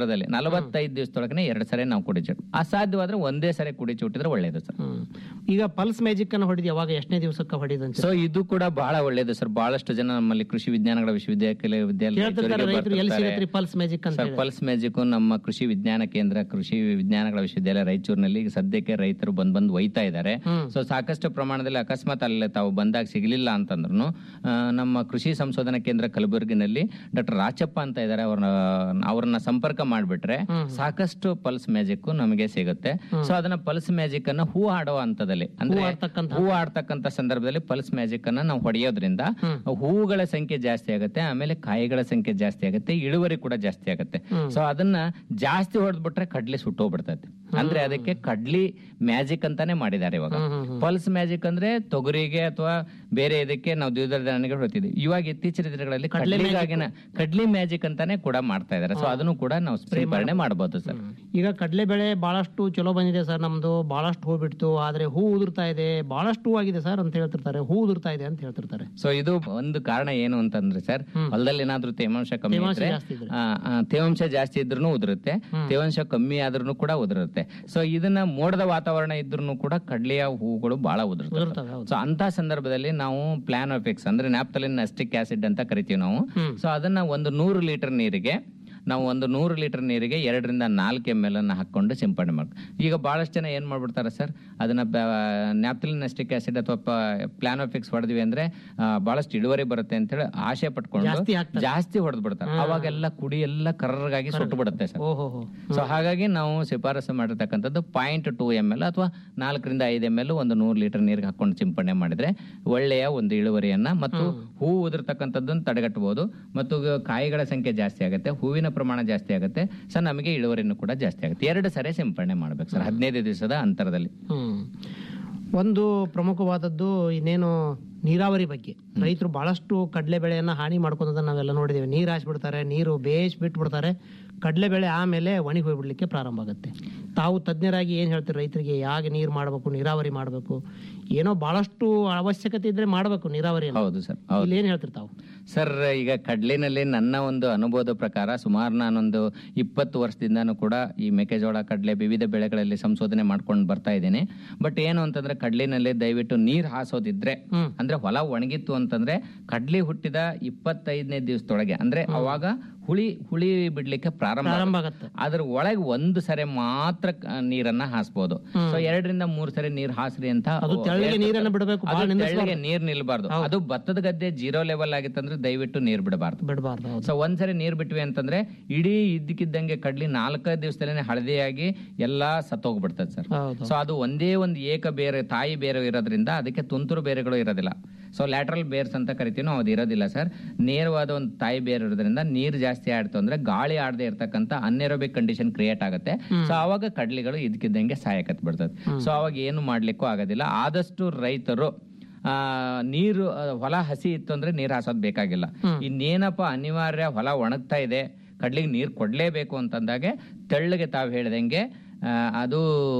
ನಲವತ್ತೈದು ದಿವಸದೊಳಗನೆ ಎರಡು ಸರಿ ನಾವು ಕುಡಿ ಚೂಟ್ ಅಸಾಧ್ಯವಾದ್ರೆ ಒಂದೇ ಸರಿ ಕುಡಿ ಚೂಟಿದ್ರೆ ಒಳ್ಳೇದು ಸರ್ ಈಗ ಪಲ್ಸ್ ಮ್ಯಾಜಿಕ್ ಅನ್ನು ಹೊಡಿದ್ ಯಾವಾಗ ಎಷ್ಟನೇ ದಿವಸಕ್ಕೆ ಹೊಡಿದಂತೆ ಸೊ ಇದು ಕೂಡ ಬಹಳ ಒಳ್ಳೇದು ಸರ್ ಬಹಳಷ್ಟು ಜನ ನಮ್ಮಲ್ಲಿ ಕೃಷಿ ವಿಜ್ಞಾನಗಳ ವಿಶ್ವವಿದ್ಯಾಲಯ ಕೇಳ್ತಿರ್ತಾರೆ ರೈತರು ಎಲ್ಲಿ ವಿದ್ಯಾಲಯ ಸಿಗತ್ರಿ ಪಲ್ಸ್ ಮ್ಯಾಜಿಕ್ ಅಂತ ಸರ್ ಹೇಳಿ. ಪಲ್ಸ್ ಮ್ಯಾಜಿಕ್ ನಮ್ಮ ಕೃಷಿ ವಿಜ್ಞಾನ ಕೇಂದ್ರ ಕೃಷಿ ವಿಜ್ಞಾನಗಳ ವಿಶ್ವವಿದ್ಯಾಲಯ ರಾಯಚೂರಿನಲ್ಲಿ ಈಗ ಸದ್ಯಕ್ಕೆ ರೈತರು ಬಂದ್ ಬಂದ್ ಒಯ್ತಾ ಇದ್ದಾರೆ ಸೊ ಸಾಕಷ್ಟು ಪ್ರಮಾಣದಲ್ಲಿ ಅಕಸ್ಮಾತ್ ಅಲ್ಲಿ ತಾವು ಬಂದಾಗ ಸಿಗಲಿಲ್ಲ ಅಂತಂದ್ರು ನಮ್ಮ ಕೃಷಿ ಸಂಶೋಧನಾ ಕೇಂದ್ರ ಕಲಬುರಗಿನಲ್ಲಿ ಡಾಕ್ಟರ್ ರಾಚಪ್ಪ ಅಂತ ಇದ್ದಾರೆ ಅವ್ರನ್ನ ಅವ್ರನ್ನ ಸಂಪರ್ಕ ಮಾಡ್ಬಿಟ್ರೆ ಸಾಕಷ್ಟು ಪಲ್ಸ್ ಮ್ಯಾಜಿಕ್ ನಮಗೆ ಸಿಗುತ್ತೆ ಸೊ ಅದನ್ನ ಪಲ್ಸ್ ಮ್ಯಾಜಿಕ್ ಅನ್ನ ಹೂ ಆಡೋ ಹಂತದಲ್ಲಿ ಅಂದ್ರೆ ಹೂ ಆಡ್ತಕ್ಕಂತ ಸಂದರ್ಭದಲ್ಲಿ ಪಲ್ಸ್ ಮ್ಯಾಜಿಕ್ ಅನ್ನ ನಾವು ಹೊಡೆಯೋದ್ರಿಂದ ಹೂಗಳ ಸಂಖ್ಯೆ ಜಾಸ್ತಿ ಆಗುತ್ತೆ ಆಮೇಲೆ ಕಾಯಿಗಳ ಸಂಖ್ಯೆ ಜಾಸ್ತಿ ಆಗುತ್ತೆ ಇಳುವರಿ ಕೂಡ ಜಾಸ್ತಿ ಆಗುತ್ತೆ ಸೊ ಅದನ್ನ ಜಾಸ್ತಿ ಹೊಡೆದ್ಬಿಟ್ರೆ ಕಡ್ಲಿ ಸುಟ್ಟೋಗ್ಬಿಡ್ತೈತೆ ಅಂದ್ರೆ ಅದಕ್ಕೆ ಕಡ್ಲಿ ಮ್ಯಾಜಿಕ್ ಅಂತಾನೆ ಮಾಡಿದ್ದಾರೆ ಇವಾಗ ಪಲ್ಸ್ ಮ್ಯಾಜಿಕ್ ಅಂದ್ರೆ ತೊಗರಿಗೆ ಅಥವಾ ಬೇರೆ ಇದಕ್ಕೆ ನಾವು ದ್ವಿದಳ ಧಾನ್ಯಗಳು ಹೊಡ್ತಿದ್ವಿ ಇವಾಗ ಇತ್ತೀಚಿನ ದಿನಗಳಲ್ಲಿ ಕಡ್ಲಿಗಾಗಿನ ಕಡ್ಲಿ ಮ್ಯಾಜಿಕ್ ಅಂತಾನೆ ಕೂಡ ಮಾಡ್ತಾ ಇದಾರೆ ಸೊ ಅದನ್ನು ಕೂಡ ನಾವು ಸ್ಪ್ರೇಪರಣೆ ಮಾಡಬಹುದು ಸರ್ ಈಗ ಕಡಲೆ ಬೆಳೆ ಬಹಳಷ್ಟು ಚಲೋ ಬಂದಿದೆ ಸರ್ ನಮ್ದು ಬಹಳಷ್ಟು ಹೂ ಬಿಡ್ತು ಆದ್ರೆ ಹೂ ಉದುರ್ತಾ ಇದೆ ಬಹಳಷ್ಟು ಹೂ ಆಗಿದೆ ಸರ್ ಅಂತ ಹೇಳ್ತಿರ್ತಾರೆ ಹೂ ಉದುರ್ತಾ ಇದೆ ಅಂತ ಹೇಳ್ತಿರ್ತಾರೆ ಸೊ ಇದು ಒಂದು ಕಾರಣ ಏನು ಅಂತಂದ್ರೆ ಸರ್ ಹೊಲದಲ್ಲಿ ಏನಾದ್ರೂ ತೇವಾಂಶ ಕಮ್ಮಿ ತೇವಾಂಶ ಇದ್ರೆ ಜಾಸ್ತಿ ಇದ್ರೆ. ಆ, ಆ, ತೇವಾಂಶ ಜಾಸ್ತಿ ಇದ್ರೂ ಉದುರುತ್ತೆ ತೇವಾಂಶ ಕಮ್ಮಿ ಆದ್ರೂ ಕೂಡ ಉದುರುತ್ತೆ ಸೊ ಇದನ್ನ ಮೋಡದ ವಾತಾವರಣ ಇದ್ರೂ ಕೂಡ ಕಡ್ಲೆಯ ಹೂಗಳು ಬಹಳ ಉದುರ್ತವೆ ಉದುರ್ತವೆ, ಹೌದು. ಸೊ ಅಂತ ಸಂದರ್ಭದಲ್ಲಿ ನಾವು ಪ್ಲಾನ್ ಎಫೆಕ್ಸ್ ಅಂದ್ರೆ ನ್ಯಾಪ್ತಲಿನ್ ಅಸ್ಟಿಕ್ ಆಸಿಡ್ ಅಂತ ಕರಿತೀವಿ ನಾವು ಸೊ ಅದನ್ನ ಒಂದು ನೂರು ಲೀಟರ್ ನೀರಿಗೆ ನಾವು ಒಂದು ನೂರು ಲೀಟರ್ ನೀರಿಗೆ ಎರಡರಿಂದ ನಾಲ್ಕು ಎಮ್ ಎಲ್ ಅನ್ನ ಹಾಕೊಂಡು ಸಿಂಪಡಣೆ ಮಾಡ್ತೀವಿ ಈಗ ಬಹಳಷ್ಟು ಜನ ಏನ್ ಮಾಡ್ಬಿಡ್ತಾರೆ ಸರ್ ಅದನ್ನ ನ್ಯಾಪ್ತಲಿನ್ ಅಸ್ಟಿಕ್ ಆಸಿಡ್ ಅಥವಾ ಪ್ಲಾನೋಫಿಕ್ಸ್ ಹೊಡೆದ್ವಿ ಅಂದ್ರೆ ಆ, ಬಹಳಷ್ಟು ಇಳುವರಿ ಬರುತ್ತೆ ಅಂತ ಹೇಳಿ ಆಶೆ ಪಟ್ಕೊಂಡು ಜಾಸ್ತಿ ಹಾಕ್ತಾರೆ. ಜಾಸ್ತಿ ಹೊಡೆದ್ ಬಿಡ್ತಾರೆ ಅವಾಗೆಲ್ಲ ಕುಡಿ ಎಲ್ಲ ಕರ್ರಗಾಗಿ ಸುಟ್ಟು ಬಿಡುತ್ತೆ ಸರ್ ಓಹೋ ಸೊ ಹಾಗಾಗಿ ನಾವು ಶಿಫಾರಸು ಮಾಡಿರ್ತಕ್ಕಂಥದ್ದು ಪಾಯಿಂಟ್ ಟೂ ಎಮ್ ಎಲ್ ಅಥವಾ ನಾಲ್ಕರಿಂದ ಐದು ಎಮ್ ಎಲ್ ಒಂದು ನೂರು ಲೀಟರ್ ನೀರಿಗೆ ಹಾಕೊಂಡು ಸಿಂಪಡಣೆ ಮಾಡಿದ್ರೆ ಒಳ್ಳೆಯ ಒಂದು ಇಳುವರಿಯನ್ನ ಮತ್ತು ಹೂ ಉದುರ್ತಕ್ಕಂಥದ್ದನ್ನು ತಡೆಗಟ್ಟಬಹುದು ಮತ್ತು ಕಾಯಿಗಳ ಸಂಖ್ಯೆ ಜಾಸ್ತಿ ಆಗುತ್ತೆ ಹೂವಿನ ಪ್ರಮಾಣ ಜಾಸ್ತಿ ಆಗುತ್ತೆ ಸರ್ ನಮಗೆ ಇಳುವರಿನೂ ಕೂಡ ಜಾಸ್ತಿ ಆಗುತ್ತೆ ಎರಡು ಸರಿ ಸಿಂಪಡಣೆ ಮಾಡ್ಬೇಕು ಸರ್ ಹದಿನೈದು ದಿವಸದ ಅಂತರದಲ್ಲಿ ಹ್ಮ್ ಒಂದು ಪ್ರಮುಖವಾದದ್ದು ಇನ್ನೇನು ನೀರಾವರಿ ಬಗ್ಗೆ ರೈತರು ಬಹಳಷ್ಟು ಕಡಲೆ ಬೆಳೆಯನ್ನ ಹಾನಿ ಮಾಡ್ಕೊಂಡದನ್ನ ನಾವೆಲ್ಲ ನೋಡಿದ್ದೇವೆ ನೀರು ಹಾಸ್ಬಿಡ್ತಾರೆ ನೀರು ಬೇಯಿಸಿ ಬಿಟ್ಬಿಡ್ತಾರೆ ಕಡಲೆ ಬೆಳೆ ಆಮೇಲೆ ಒಣಗಿ ಹೋಗ್ಬಿಡ್ಲಿಕ್ಕೆ ಪ್ರಾರಂಭ ಆಗುತ್ತೆ ತಾವು ತಜ್ಞರಾಗಿ ಏನ್ ಹೇಳ್ತೀರಿ ರೈತರಿಗೆ ಯಾಕೆ ನೀರು ಮಾಡಬೇಕು ನೀರಾವರಿ ಮಾಡಬೇಕು ಏನೋ ಬಹಳಷ್ಟು ಅವಶ್ಯಕತೆ ಇದ್ರೆ ಮಾಡಬೇಕು ನೀರಾವರಿ ಹೌದು ಸರ್ ಹೌದು ಇಲ್ಲಿ ಏನ್ ಹೇಳ್ತೀರಿ ತಾವು ಸರ್ ಈಗ ಕಡ್ಲಿನಲ್ಲಿ ನನ್ನ ಒಂದು ಅನುಭವದ ಪ್ರಕಾರ ಸುಮಾರು ನಾನೊಂದು ಇಪ್ಪತ್ತು ವರ್ಷದಿಂದಾನು ಕೂಡ ಈ ಮೆಕ್ಕೆಜೋಳ ಕಡಲೆ ವಿವಿಧ ಬೆಳೆಗಳಲ್ಲಿ ಸಂಶೋಧನೆ ಮಾಡ್ಕೊಂಡು ಬರ್ತಾ ಇದ್ದೀನಿ ಬಟ್ ಏನು ಅಂತಂದ್ರೆ ಕಡ್ಲಿನಲ್ಲಿ ದಯವಿಟ್ಟು ನೀರ್ ಹಾಸೋದಿದ್ರೆ ಅಂದ್ರೆ ಹೊಲ ಒಣಗಿತ್ತು ಅಂತಂದ್ರೆ ಕಡ್ಲಿ ಹುಟ್ಟಿದ ಇಪ್ಪತ್ತೈದನೇ ದಿವಸದೊಳಗೆ ಅಂದ್ರೆ ಅವಾಗ ಹುಳಿ ಹುಳಿ ಬಿಡ್ಲಿಕ್ಕೆ ಪ್ರಾರಂಭ ಪ್ರಾರಂಭ ಆಗುತ್ತೆ. ಅದ್ರ ಒಳಗೆ ಒಂದು ಸರಿ ಮಾತ್ರ ಕ- ನೀರನ್ನ ಹಾಸ್ಬೋದು ಸೊ ಎರಡರಿಂದ ಮೂರು ಸರಿ ನೀರ್ ಹಾಸ್ರಿ ಅಂತ ಅದು ತೆಳ್ಳಗೆ ನೀರನ್ನ ಬಿಡಬೇಕು, ಅದು ಭಾಳ ನಿಲ್ಲಿಸ್ಬಾರ್ದು. ತೆಳ್ಳಗೆ ನೀರ್ ನಿಲ್ಬಾರ್ದು ಅದು ಭತ್ತದ ಗದ್ದೆ ಜೀರೋ ಲೆವೆಲ್ ಆಗಿತ್ತಂದ್ರೆ ದಯವಿಟ್ಟು ನೀರ್ ಬಿಡಬಾರ್ದು ಬಿಡಬಾರ್ದು ಸೊ ಒಂದ್ಸರಿ ನೀರ್ ಬಿಟ್ವಿ ಅಂತಂದ್ರೆ ಇಡೀ ಇದ್ದಕ್ಕಿದ್ದಂಗೆ ಕಡ್ಲಿ ನಾಲ್ಕೈದು ದಿವಸದಲ್ಲೇ ಹಳದಿಯಾಗಿ ಎಲ್ಲಾ ಸತ್ತೋಗ್ಬಿಡ್ತದೆ ಸರ್ ಹೌದು. ಸೊ ಅದು ಒಂದೇ ಒಂದು ಏಕ ಬೇರೆ ತಾಯಿ ಬೇರೆ ಇರೋದ್ರಿಂದ ಅದಕ್ಕೆ ತುಂತುರು ಬೇರೆಗಳು ಇರೋದಿಲ್ಲ ಸೊ ಲ್ಯಾಟ್ರಲ್ ಬೇರ್ಸ್ ಅಂತ ಕರಿತೀವಿ ನಾವು ಅದು ಇರೋದಿಲ್ಲ ಸರ್ ನೇರವಾದ ಒಂದು ತಾಯಿ ಬೇರೆ ಇರೋದ್ರಿಂದ ನೀರು ಜಾಸ್ತಿ ಆಡ್ತು ಅಂದ್ರೆ ಗಾಳಿ ಆಡದೆ ಇರ್ತಕ್ಕಂಥ ಅನ್ಎರೋಬಿಕ್ ಕಂಡೀಷನ್ ಕ್ರಿಯೇಟ್ ಆಗುತ್ತೆ ಸೊ ಅವಾಗ ಕಡ್ಲಿಗಳು ಇದಕ್ಕಿದ್ದಂಗೆ ಸಾಯಕತ್ ಬಿಡ್ತದೆ ಸೊ ಅವಾಗ ಏನು ಮಾಡ್ಲಿಕ್ಕೂ ಆಗೋದಿಲ್ಲ ಆದಷ್ಟು ರೈತರು ಆ ನೀರು ಆ, ಹೊಲ ಹಸಿ ಇತ್ತು ಅಂದ್ರೆ ನೀರು ಹಾಸೋದ್ ಬೇಕಾಗಿಲ್ಲ ಇನ್ನೇನಪ್ಪ ಅನಿವಾರ್ಯ ಹೊಲ ಒಣಗ್ತಾ ಇದೆ ಕಡ್ಲಿಗೆ ನೀರು ಕೊಡ್ಲೇಬೇಕು ಅಂತಂದಾಗೆ ತೆಳ್ಳಗೆ ತಾವು ಹೇಳ್ದಂಗೆ ಆ, ಅದು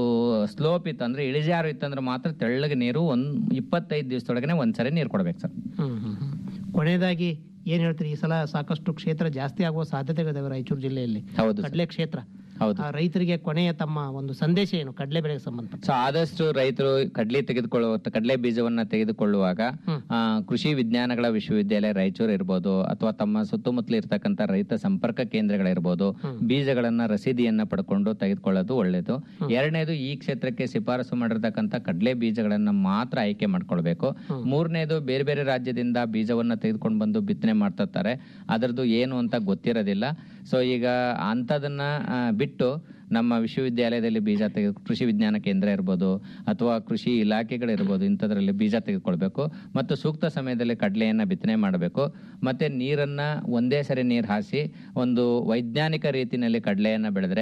ಸ್ಲೋಪ್ ಇತ್ತು ಅಂದ್ರೆ ಇಳಿಜಾರು ಇತ್ತಂದ್ರೆ ಮಾತ್ರ ತೆಳ್ಳಗೆ ನೀರು ಒಂದ್ ಇಪ್ಪತ್ತೈದು ದಿವಸದೊಳಗನೆ ಒಂದ್ಸರಿ ನೀರು ಕೊಡ್ಬೇಕು ಸರ್ ಹ್ಮ್ ಹ್ಮ್ ಹ್ಮ್. ಕೊನೆಯದಾಗಿ ಏನ್ ಹೇಳ್ತೀರಿ ಈ ಸಲ ಸಾಕಷ್ಟು ಕ್ಷೇತ್ರ ಜಾಸ್ತಿ ಆಗುವ ಸಾಧ್ಯತೆಗಳಿದಾವೆ ರಾಯಚೂರು ಜಿಲ್ಲೆಯಲ್ಲಿ ಹೌದು ಸರ್. ಕಡಲೆ ಕ್ಷೇತ್ರ ಹೌದು ಆ ರೈತರಿಗೆ ಕೊನೆಯ ತಮ್ಮ ಒಂದು ಸಂದೇಶ ಏನು ಕಡಲೆ ಬೆಳೆಗೆ ಸಂಬಂಧಪಟ್ಟ ಸೊ ಆದಷ್ಟು ರೈತರು ಕಡ್ಲೆ ತೆಗೆದುಕೊಳ್ಳುವ ಕಡಲೆ ಬೀಜವನ್ನ ತೆಗೆದುಕೊಳ್ಳುವಾಗ ಆ, ಕೃಷಿ ವಿಜ್ಞಾನಗಳ ವಿಶ್ವವಿದ್ಯಾಲಯ ರಾಯಚೂರು ಇರ್ಬೋದು ಅಥವಾ ತಮ್ಮ ಸುತ್ತಮುತ್ತಲು ಇರ್ತಕ್ಕಂಥ ರೈತ ಸಂಪರ್ಕ ಕೇಂದ್ರಗಳಿರ್ಬೋದು ಬೀಜಗಳನ್ನ ರಸೀದಿಯನ್ನ ಪಡ್ಕೊಂಡು ತೆಗೆದುಕೊಳ್ಳೋದು ಒಳ್ಳೇದು ಎರಡನೇದು ಈ ಕ್ಷೇತ್ರಕ್ಕೆ ಶಿಫಾರಸು ಮಾಡಿರ್ತಕ್ಕಂಥ ಕಡಲೆ ಬೀಜಗಳನ್ನ ಮಾತ್ರ ಆಯ್ಕೆ ಮಾಡ್ಕೊಳ್ಬೇಕು ಮೂರನೇದು ಬೇರೆ ಬೇರೆ ರಾಜ್ಯದಿಂದ ಬೀಜವನ್ನ ತೆಗೆದುಕೊಂಡು ಬಂದು ಬಿತ್ತನೆ ಮಾಡ್ತಿರ್ತಾರೆ ಅದರದ್ದು ಏನು ಅಂತ ಗೊತ್ತಿರೋದಿಲ್ಲ ಸೊ ಈಗ ಅಂಥದನ್ನ ಆ, ಬಿಟ್ಟು ನಮ್ಮ ವಿಶ್ವವಿದ್ಯಾಲಯದಲ್ಲಿ ಬೀಜ ತೆಗೆದು ಕೃಷಿ ವಿಜ್ಞಾನ ಕೇಂದ್ರ ಇರ್ಬೋದು ಅಥವಾ ಕೃಷಿ ಇಲಾಖೆಗಳಿರ್ಬೋದು ಇಂಥದ್ರಲ್ಲಿ ಬೀಜ ತೆಗೆದುಕೊಳ್ಬೇಕು ಮತ್ತು ಸೂಕ್ತ ಸಮಯದಲ್ಲಿ ಕಡಲೆಯನ್ನ ಬಿತ್ತನೆ ಮಾಡಬೇಕು ಮತ್ತೆ ನೀರನ್ನ ಒಂದೇ ಸರಿ ನೀರು ಹಾಸಿ ಒಂದು ವೈಜ್ಞಾನಿಕ ರೀತಿಯಲ್ಲಿ ಕಡಲೆಯನ್ನ ಬೆಳೆದ್ರೆ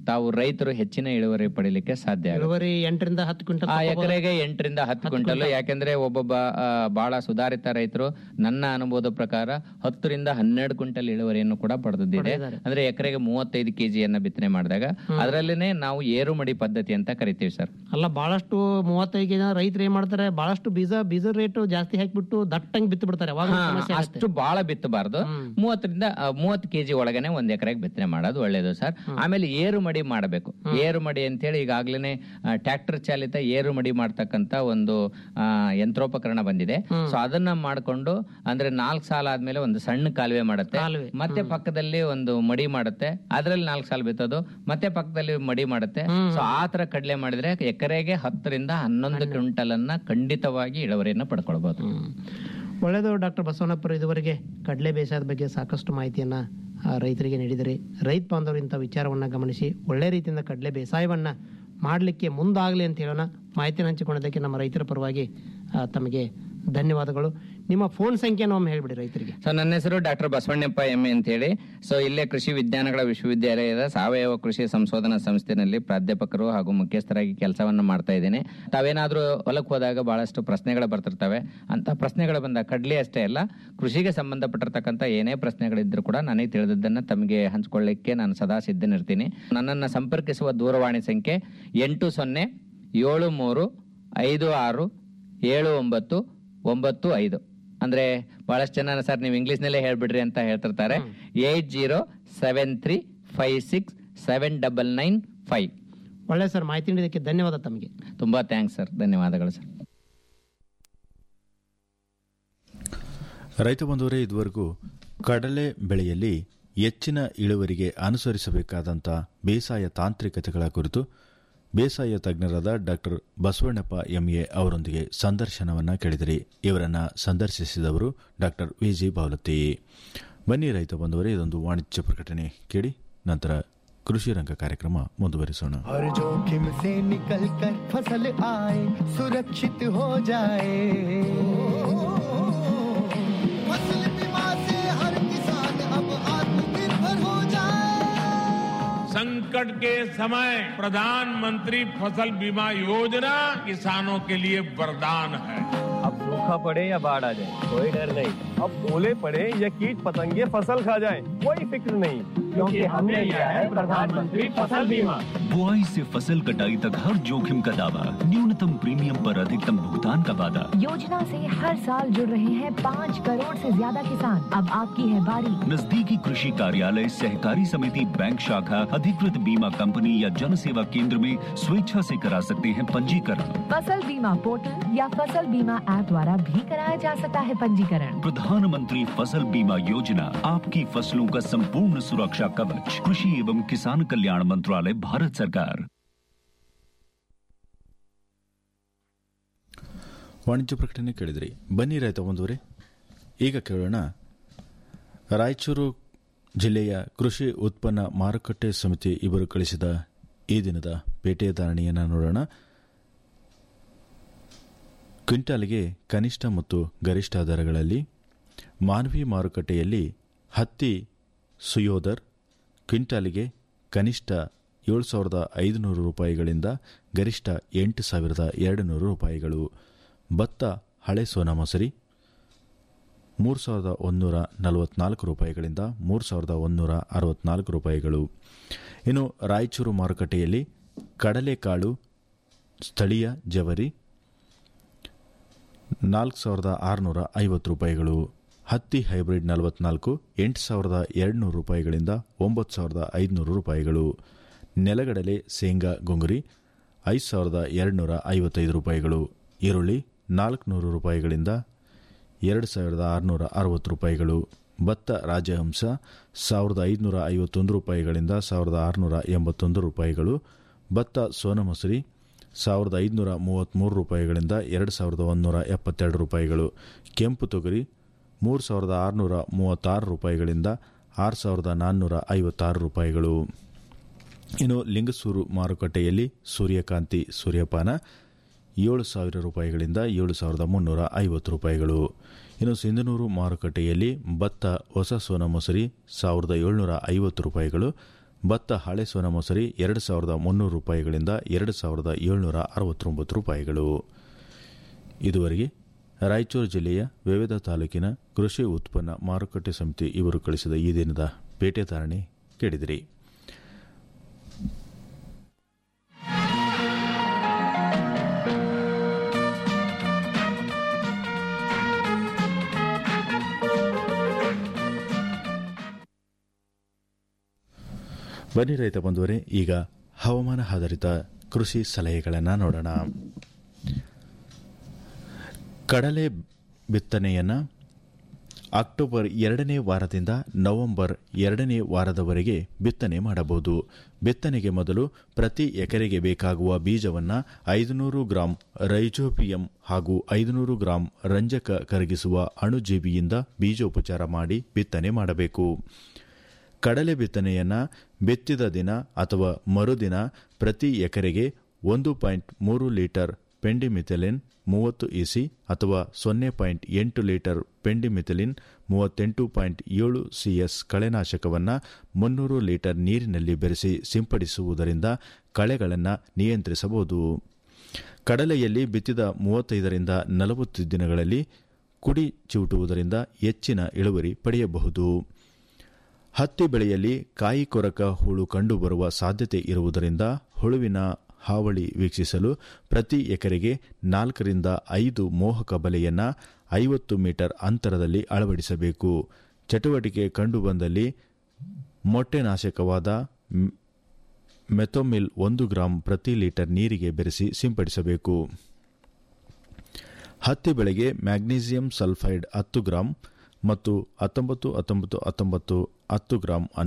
ತಾವು ರೈತರು ಹೆಚ್ಚಿನ ಇಳುವರಿ ಪಡಿಲಿಕ್ಕೆ ಸಾಧ್ಯ ಆಗುತ್ತೆ ಇಳುವರಿ ಎಂಟರಿಂದ ಹತ್ತು ಕ್ವಿಂಟಲ್ ಆ ತಗೋಬೋದಾ? ಎಕರೆಗೆ ಎಂಟರಿಂದ ಹತ್ತು ಕ್ವಿಂಟಲ್ ಯಾಕೆಂದ್ರೆ ಒಬ್ಬೊಬ್ಬ ಆ, ಬಹಳ ಸುಧಾರಿತ ರೈತರು ನನ್ನ ಅನುಭವದ ಪ್ರಕಾರ ಹತ್ತರಿಂದ ಹನ್ನೆರಡು ಕ್ವಿಂಟಲ್ ಇಳುವರಿಯನ್ನು ಕೂಡ ಪಡೆದಿದೆ ಪಡೆದಿದ್ದಾರೆ. ಅಂದ್ರೆ ಎಕರೆಗೆ ಮೂವತ್ತೈದು ಕೆಜಿಯನ್ನ ಬಿತ್ತನೆ ಮಾಡಿದಾಗ ಅದರಲ್ಲಿನೇ ನಾವು ಏರುಮಡಿ ಪದ್ಧತಿ ಅಂತ ಕರಿತೀವಿ ಸರ್ ಅಲ್ಲ ಬಹಳಷ್ಟು ಮೂವತ್ತೈದು ಜನ ರೈತರು ಏನ್ ಮಾಡ್ತಾರೆ ಬಹಳಷ್ಟು ಬೀಜ ಬೀಜ ರೇಟ್ ಜಾಸ್ತಿ ಹಾಕ್ಬಿಟ್ಟು ದಟ್ಟಂಗ್ ಬಿತ್ತು ಬಿಡ್ತಾರೆ ಅವಾಗ ಹಾ, ಸಮಸ್ಯೆ ಆಗುತ್ತೆ. ಅಷ್ಟು ಬಹಳ ಬಿತ್ತಬಾರ್ದು ಮೂವತ್ತರಿಂದ ಆ, ಮೂವತ್ತು ಕೆಜಿ ಒಳಗನೆ ಒಂದ್ ಎಕರೆಗೆ ಬಿತ್ತನೆ ಮಾಡೋದು ಒಳ್ಳೇದು ಸರ್ ಆಮೇಲೆ ಏರು ಮಡಿ ಮಾಡಬೇಕು ಏರು ಮಡಿ ಅಂತೇಳಿ ಈಗಾಗ್ಲೇ ಟ್ರ್ಯಾಕ್ಟರ್ ಚಾಲಿತ ಏರು ಮಡಿ ಮಾಡ್ತಕ್ಕಂತ ಒಂದು ಆ, ಯಂತ್ರೋಪಕರಣ ಬಂದಿದೆ ಸೊ ಅದನ್ನ ಮಾಡ್ಕೊಂಡು ಅಂದ್ರೆ ನಾಲ್ಕು ಸಾಲ ಆದ್ಮೇಲೆ ಒಂದು ಸಣ್ಣ ಕಾಲುವೆ ಮಾಡುತ್ತೆ ಮತ್ತೆ ಪಕ್ಕದಲ್ಲಿ ಒಂದು ಮಡಿ ಮಾಡುತ್ತೆ ಅದ್ರಲ್ಲಿ ನಾಲ್ಕು ಸಾಲ ಬಿತ್ತೋದು ಮತ್ತೆ ಪಕ್ಕದಲ್ಲಿ ಮಡಿ ಮಾಡುತ್ತೆ ಸೊ ಆ ತರ ಕಡಲೆ ಮಾಡಿದ್ರೆ ಎಕರೆಗೆ ಹತ್ತರಿಂದ ಹನ್ನೊಂದು ಕ್ವಿಂಟಲ್ ಅನ್ನ ಖಂಡಿತವಾಗಿ ಇಳುವರಿಯನ್ನ ಪಡ್ಕೊಳ್ಬಹುದು ಒಳ್ಳೆಯದು ಡಾಕ್ಟರ್ ಬಸವಣ್ಣಪ್ಪರು ಇದುವರೆಗೆ ಕಡಲೆ ಬೇಸಾಯದ ಬಗ್ಗೆ ಸಾಕಷ್ಟು ಮಾಹಿತಿಯನ್ನ ಆ, ರೈತರಿಗೆ ನೀಡಿದರೆ ರೈತ ಬಾಂಧವರು ಇಂಥ ವಿಚಾರವನ್ನ ಗಮನಿಸಿ ಒಳ್ಳೆ ರೀತಿಯಿಂದ ಕಡಲೆ ಬೇಸಾಯವನ್ನ ಮಾಡಲಿಕ್ಕೆ ಮುಂದಾಗಲಿ ಅಂತ ಹೇಳೋಣ ಮಾಹಿತಿನ ಹಂಚಿಕೊಂಡಿದ್ದಕ್ಕೆ ನಮ್ಮ ರೈತರ ಪರವಾಗಿ ಆ, ತಮಗೆ ಧನ್ಯವಾದಗಳು ನಿಮ್ಮ ಫೋನ್ ಸಂಖ್ಯೆನ ಒಮ್ಮೆ ಹೇಳ್ಬಿಡಿ ರೈತರಿಗೆ ಸೊ ನನ್ನ ಹೆಸರು ಡಾಕ್ಟರ್ ಬಸವಣ್ಣಪ್ಪ ಎಂ ಎ ಅಂತ ಹೇಳಿ ಸೊ ಇಲ್ಲೇ ಕೃಷಿ ವಿಜ್ಞಾನಗಳ ವಿಶ್ವವಿದ್ಯಾಲಯದ ಸಾವಯವ ಕೃಷಿ ಸಂಶೋಧನಾ ಸಂಸ್ಥೆನಲ್ಲಿ ಪ್ರಾಧ್ಯಾಪಕರು ಹಾಗೂ ಮುಖ್ಯಸ್ಥರಾಗಿ ಕೆಲಸವನ್ನ ಮಾಡ್ತಾ ಇದ್ದೇನೆ ತಾವೇನಾದ್ರೂ ಹೊಲಕ್ಕೆ ಹೋದಾಗ ಬಹಳಷ್ಟು ಪ್ರಶ್ನೆಗಳು ಬರ್ತಿರ್ತವೆ ಅಂತ ಪ್ರಶ್ನೆಗಳು ಬಂದ ಕಡ್ಲಿ ಅಷ್ಟೇ ಅಲ್ಲ ಕೃಷಿಗೆ ಸಂಬಂಧಪಟ್ಟಿರ್ತಕ್ಕಂಥ ಏನೇ ಪ್ರಶ್ನೆಗಳಿದ್ರು ಕೂಡ ನನಗೆ ತಿಳಿದದ್ದನ್ನ ತಮಗೆ ಹಂಚ್ಕೊಳ್ಳಿಕ್ಕೆ ನಾನು ಸದಾ ಸಿದ್ಧನಿರ್ತೀನಿ ನನ್ನನ್ನು ಸಂಪರ್ಕಿಸುವ ದೂರವಾಣಿ ಸಂಖ್ಯೆ ಎಂಟು ಸೊನ್ನೆ ಏಳು ಮೂರು ಐದು ಆರು ಏಳು ಒಂಬತ್ತು ಒಂಬತ್ತು ಐದು ಅಂದ್ರೆ ಬಹಳಷ್ಟು ಜನ ಸರ್ ನೀವು ಇಂಗ್ಲಿಷ್ ನಲ್ಲೇ ಹೇಳ್ಬಿಡ್ರಿ ಅಂತ ಹೇಳ್ತಿರ್ತಾರೆ eight zero seven three five six seven double nine five ಒಳ್ಳೆ ಸರ್ ಮಾಹಿತಿ ನೀಡಿದ್ದಕ್ಕೆ ಧನ್ಯವಾದ ತಮಗೆ ತುಂಬಾ ಥ್ಯಾಂಕ್ಸ್ ಸರ್ ಧನ್ಯವಾದಗಳು ಸರ್ ರೈತ ಬಂಧುವರೇ ಇದುವರೆಗೂ ಕಡಲೆ ಬೆಳೆಯಲ್ಲಿ ಹೆಚ್ಚಿನ ಇಳುವರಿಗೆ ಅನುಸರಿಸಬೇಕಾದಂಥ ಬೇಸಾಯ ತಾಂತ್ರಿಕತೆಗಳ ಕುರಿತು ಬೇಸಾಯ ತಜ್ಞರಾದ ಡಾಕ್ಟರ್ ಬಸವಣ್ಣಪ್ಪ ಎಂಎ ಅವರೊಂದಿಗೆ ಸಂದರ್ಶನವನ್ನ ಕೇಳಿದಿರಿ ಇವರನ್ನ ಸಂದರ್ಶಿಸಿದವರು ಡಾಕ್ಟರ್ ವಿಜಿ ಬಾವಲತ್ತಿ ಬನ್ನಿ ರೈತ ಬಂಧುವರೇ ಇದೊಂದು ವಾಣಿಜ್ಯ ಪ್ರಕಟಣೆ ಕೇಳಿ ನಂತರ ಕೃಷಿ ರಂಗ ಕಾರ್ಯಕ್ರಮ ಮುಂದುವರಿಸೋಣ हर जोखिम से निकल कर फसल आए सुरक्षित हो जाए फसल बीमा से हर किसान अब आत्मनिर्भर हो जाए संकट के समय प्रधानमंत्री फसल बीमा योजना किसानों के लिए वरदान है अब सूखा पड़े या बाढ़ आ जाए कोई डर नहीं अब ओले पड़े या कीट पतंगे फसल खा जाए कोई फिक्र नहीं क्योंकि हमने लिया है प्रधानमंत्री फसल बीमा बुआई से फसल कटाई तक हर जोखिम का दावा न्यूनतम प्रीमियम पर अधिकतम भुगतान का वादा योजना से हर साल जुड़ रहे हैं पाँच करोड़ से ज्यादा किसान अब आपकी है बारी नजदीकी कृषि कार्यालय सहकारी समिति बैंक शाखा अधिकृत बीमा कंपनी या जन सेवा केंद्र में स्वेच्छा से करा सकते हैं पंजीकरण फसल बीमा पोर्टल या फसल बीमा ऐप द्वारा भी कराया जा सकता है पंजीकरण प्रधानमंत्री फसल बीमा योजना आपकी फसलों का संपूर्ण सुरक्षा कवच कृषि एवं किसान कल्याण मंत्रालय भारत सरकार ವಾಣಿಜ್ಯ ಪ್ರಕಟಣೆ ಕೇಳಿದ್ರಿ ಬನ್ನಿ ರೈತ ಬಂಧುವರೇ ಈಗ ಕೇಳೋಣ ರಾಯಚೂರು ಜಿಲ್ಲೆಯ ಕೃಷಿ ಉತ್ಪನ್ನ ಮಾರುಕಟ್ಟೆ ಸಮಿತಿ ಇವರು ಕಳಿಸಿದ ಈ ದಿನದ ಪೇಟೆ ಧಾರಣೆಯನ್ನು ನೋಡೋಣ ಕ್ವಿಂಟಾಲ್ಗೆ ಕನಿಷ್ಠ ಮತ್ತು ಗರಿಷ್ಠ ದರಗಳಲ್ಲಿ ಮಾನವಿ ಮಾರುಕಟ್ಟೆಯಲ್ಲಿ ಹತ್ತಿ ಸುಯೋದರ್ ಕ್ವಿಂಟಾಲಿಗೆ ಕನಿಷ್ಠ ಏಳು ಸಾವಿರದ ಐದುನೂರು ರೂಪಾಯಿಗಳಿಂದ ಗರಿಷ್ಠ ಎಂಟು ಸಾವಿರದ ಎರಡು ನೂರು ರೂಪಾಯಿಗಳು ಭತ್ತ ಹಳೆ ಸೋನಾ ಮಸರಿ ಮೂರು ಸಾವಿರದ ಒಂದೂರ ನಲವತ್ನಾಲ್ಕು ರೂಪಾಯಿಗಳಿಂದ ಮೂರು ಸಾವಿರದ ಒಂದೂರ ಅರವತ್ನಾಲ್ಕು ರೂಪಾಯಿಗಳು ಇನ್ನು ರಾಯಚೂರು ಮಾರುಕಟ್ಟೆಯಲ್ಲಿ ಕಡಲೆಕಾಳು ಸ್ಥಳೀಯ ಜವರಿ ನಾಲ್ಕು ಸಾವಿರದ ಆರುನೂರ ಐವತ್ತು ರೂಪಾಯಿಗಳು ಹತ್ತಿ ಹೈಬ್ರಿಡ್ ನಲವತ್ನಾಲ್ಕು ಎಂಟು ಸಾವಿರದ ಎರಡುನೂರು ರೂಪಾಯಿಗಳಿಂದ ಒಂಬತ್ತು ಸಾವಿರದ ಐದುನೂರು ರೂಪಾಯಿಗಳು ನೆಲಗಡಲೆ ಶೇಂಗಾ ಗುಂಗುರಿ ಐದು ಸಾವಿರದ ಎರಡುನೂರ ಐವತ್ತೈದು ರೂಪಾಯಿಗಳು ಈರುಳ್ಳಿ ನಾಲ್ಕುನೂರು ರೂಪಾಯಿಗಳಿಂದ ಎರಡು ಸಾವಿರದ ಆರುನೂರ ಅರವತ್ತು ರೂಪಾಯಿಗಳು ಭತ್ತ ರಾಜಹಂಸ ಸಾವಿರದ ಐದುನೂರ ಐವತ್ತೊಂದು ರೂಪಾಯಿಗಳಿಂದ ಸಾವಿರದ ಆರುನೂರ ಎಂಬತ್ತೊಂದು ರೂಪಾಯಿಗಳು ಭತ್ತ ಸೋನಮಸೂರಿ ಸಾವಿರದ ಐದುನೂರ ಮೂವತ್ತ್ಮೂರು ರೂಪಾಯಿಗಳಿಂದ ಎರಡು ಸಾವಿರದ ಒಂದೂರ ಎಪ್ಪತ್ತೆರಡು ರೂಪಾಯಿಗಳು ಕೆಂಪು ತೊಗರಿ ಮೂರು ಸಾವಿರದ ಆರುನೂರ ಮೂವತ್ತಾರು ರೂಪಾಯಿಗಳಿಂದ ಆರು ಸಾವಿರದ ನಾನ್ನೂರ ಐವತ್ತಾರು ರೂಪಾಯಿಗಳು ಇನ್ನು ಲಿಂಗಸೂರು ಮಾರುಕಟ್ಟೆಯಲ್ಲಿ ಸೂರ್ಯಕಾಂತಿ ಸೂರ್ಯಪಾನ ಏಳು ಸಾವಿರ ರೂಪಾಯಿಗಳಿಂದ ಏಳು ಸಾವಿರದ ಮುನ್ನೂರ ಐವತ್ತು ರೂಪಾಯಿಗಳು ಇನ್ನು ಸಿಂಧನೂರು ಮಾರುಕಟ್ಟೆಯಲ್ಲಿ ಭತ್ತ ಹೊಸ ಸೋನಾ ಮಸೂರಿ ಸಾವಿರದ ಏಳ್ನೂರ ಐವತ್ತು ರೂಪಾಯಿಗಳು ಭತ್ತ ಹಳೆ ಸೋನಾ ಮೊಸರಿ ಎರಡು ಸಾವಿರದ ಮುನ್ನೂರು ರೂಪಾಯಿಗಳಿಂದ ಎರಡು ಸಾವಿರದ ಏಳ್ನೂರ ಅರವತ್ತೊಂಬತ್ತು ರೂಪಾಯಿಗಳು ಇದುವರೆಗೆ ರಾಯಚೂರು ಜಿಲ್ಲೆಯ ವಿವಿಧ ತಾಲೂಕಿನ ಕೃಷಿ ಉತ್ಪನ್ನ ಮಾರುಕಟ್ಟೆ ಸಮಿತಿ ಇವರು ಕಳಿಸಿದ ಈ ದಿನದ ಪೇಟೆ ಧಾರಣೆ ಕೇಳಿದಿರಿ ಬನ್ನಿ ರೈತ ಬಂಧುವರೇ ಈಗ ಹವಾಮಾನ ಆಧಾರಿತ ಕೃಷಿ ಸಲಹೆಗಳನ್ನು ನೋಡೋಣ ಕಡಲೆ ಬಿತ್ತನೆಯನ್ನು ಅಕ್ಟೋಬರ್ ಎರಡನೇ ವಾರದಿಂದ ನವೆಂಬರ್ ಎರಡನೇ ವಾರದವರೆಗೆ ಬಿತ್ತನೆ ಮಾಡಬಹುದು ಬಿತ್ತನೆಗೆ ಮೊದಲು ಪ್ರತಿ ಎಕರೆಗೆ ಬೇಕಾಗುವ ಬೀಜವನ್ನು ಐದುನೂರು ಗ್ರಾಂ ರೈಜೋಪಿಯಂ ಹಾಗೂ ಐದುನೂರು ಗ್ರಾಂ ರಂಜಕ ಕರಗಿಸುವ ಅಣುಜೀವಿಯಿಂದ ಬೀಜೋಪಚಾರ ಮಾಡಿ ಬಿತ್ತನೆ ಮಾಡಬೇಕು ಕಡಲೆ ಬಿತ್ತನೆಯನ್ನು ಬಿತ್ತಿದ ದಿನ ಅಥವಾ ಮರುದಿನ ಪ್ರತಿ ಎಕರೆಗೆ ಒಂದು ಪಾಯಿಂಟ್ ಮೂರು ಲೀಟರ್ ಪೆಂಡಿಮಿಥೆಲಿನ್ ಮೂವತ್ತು ಇಸಿ ಅಥವಾ ಸೊನ್ನೆ ಪಾಯಿಂಟ್ ಎಂಟು ಲೀಟರ್ ಪೆಂಡಿಮಿಥೆಲಿನ್ ಮೂವತ್ತೆಂಟು ಪಾಯಿಂಟ್ ಏಳು ಸಿಎಸ್ ಕಳೆನಾಶಕವನ್ನು ಮುನ್ನೂರು ಲೀಟರ್ ನೀರಿನಲ್ಲಿ ಬೆರೆಸಿ ಸಿಂಪಡಿಸುವುದರಿಂದ ಕಳೆಗಳನ್ನು ನಿಯಂತ್ರಿಸಬಹುದು ಕಡಲೆಯಲ್ಲಿ ಬಿತ್ತಿದ ಮೂವತ್ತೈದರಿಂದ ನಲವತ್ತು ದಿನಗಳಲ್ಲಿ ಕುಡಿ ಚಿವುಟುವುದರಿಂದ ಹೆಚ್ಚಿನ ಇಳುವರಿ ಪಡೆಯಬಹುದು ಹತ್ತಿ ಬೆಳೆಯಲ್ಲಿ ಕಾಯಿ ಕೊರಕ ಹುಳು ಕಂಡುಬರುವ ಸಾಧ್ಯತೆ ಇರುವುದರಿಂದ ಹುಳುವಿನ ಹಾವಳಿ ವೀಕ್ಷಿಸಲು ಪ್ರತಿ ಎಕರೆಗೆ ನಾಲ್ಕರಿಂದ ಐದು ಮೋಹಕ ಬಲೆಯನ್ನು ಐವತ್ತು ಮೀಟರ್ ಅಂತರದಲ್ಲಿ ಅಳವಡಿಸಬೇಕು ಚಟುವಟಿಕೆ ಕಂಡುಬಂದಲ್ಲಿ ಮೊಟ್ಟೆನಾಶಕವಾದ ಮೆಥೊಮಿಲ್ ಒಂದು ಗ್ರಾಂ ಪ್ರತಿ ಲೀಟರ್ ನೀರಿಗೆ ಬೆರೆಸಿ ಸಿಂಪಡಿಸಬೇಕು ಹತ್ತಿ ಬೆಳೆಗೆ ಮ್ಯಾಗ್ನೀಸಿಯಂ ಸಲ್ಫೈಡ್ ಹತ್ತು ಗ್ರಾಂ ಮತ್ತು ಹತ್ತೊಂಬತ್ತು ಹತ್ತೊಂಬತ್ತು ಹತ್ತೊಂಬತ್ತು ಹತ್ತು ಗ್ರಾಂ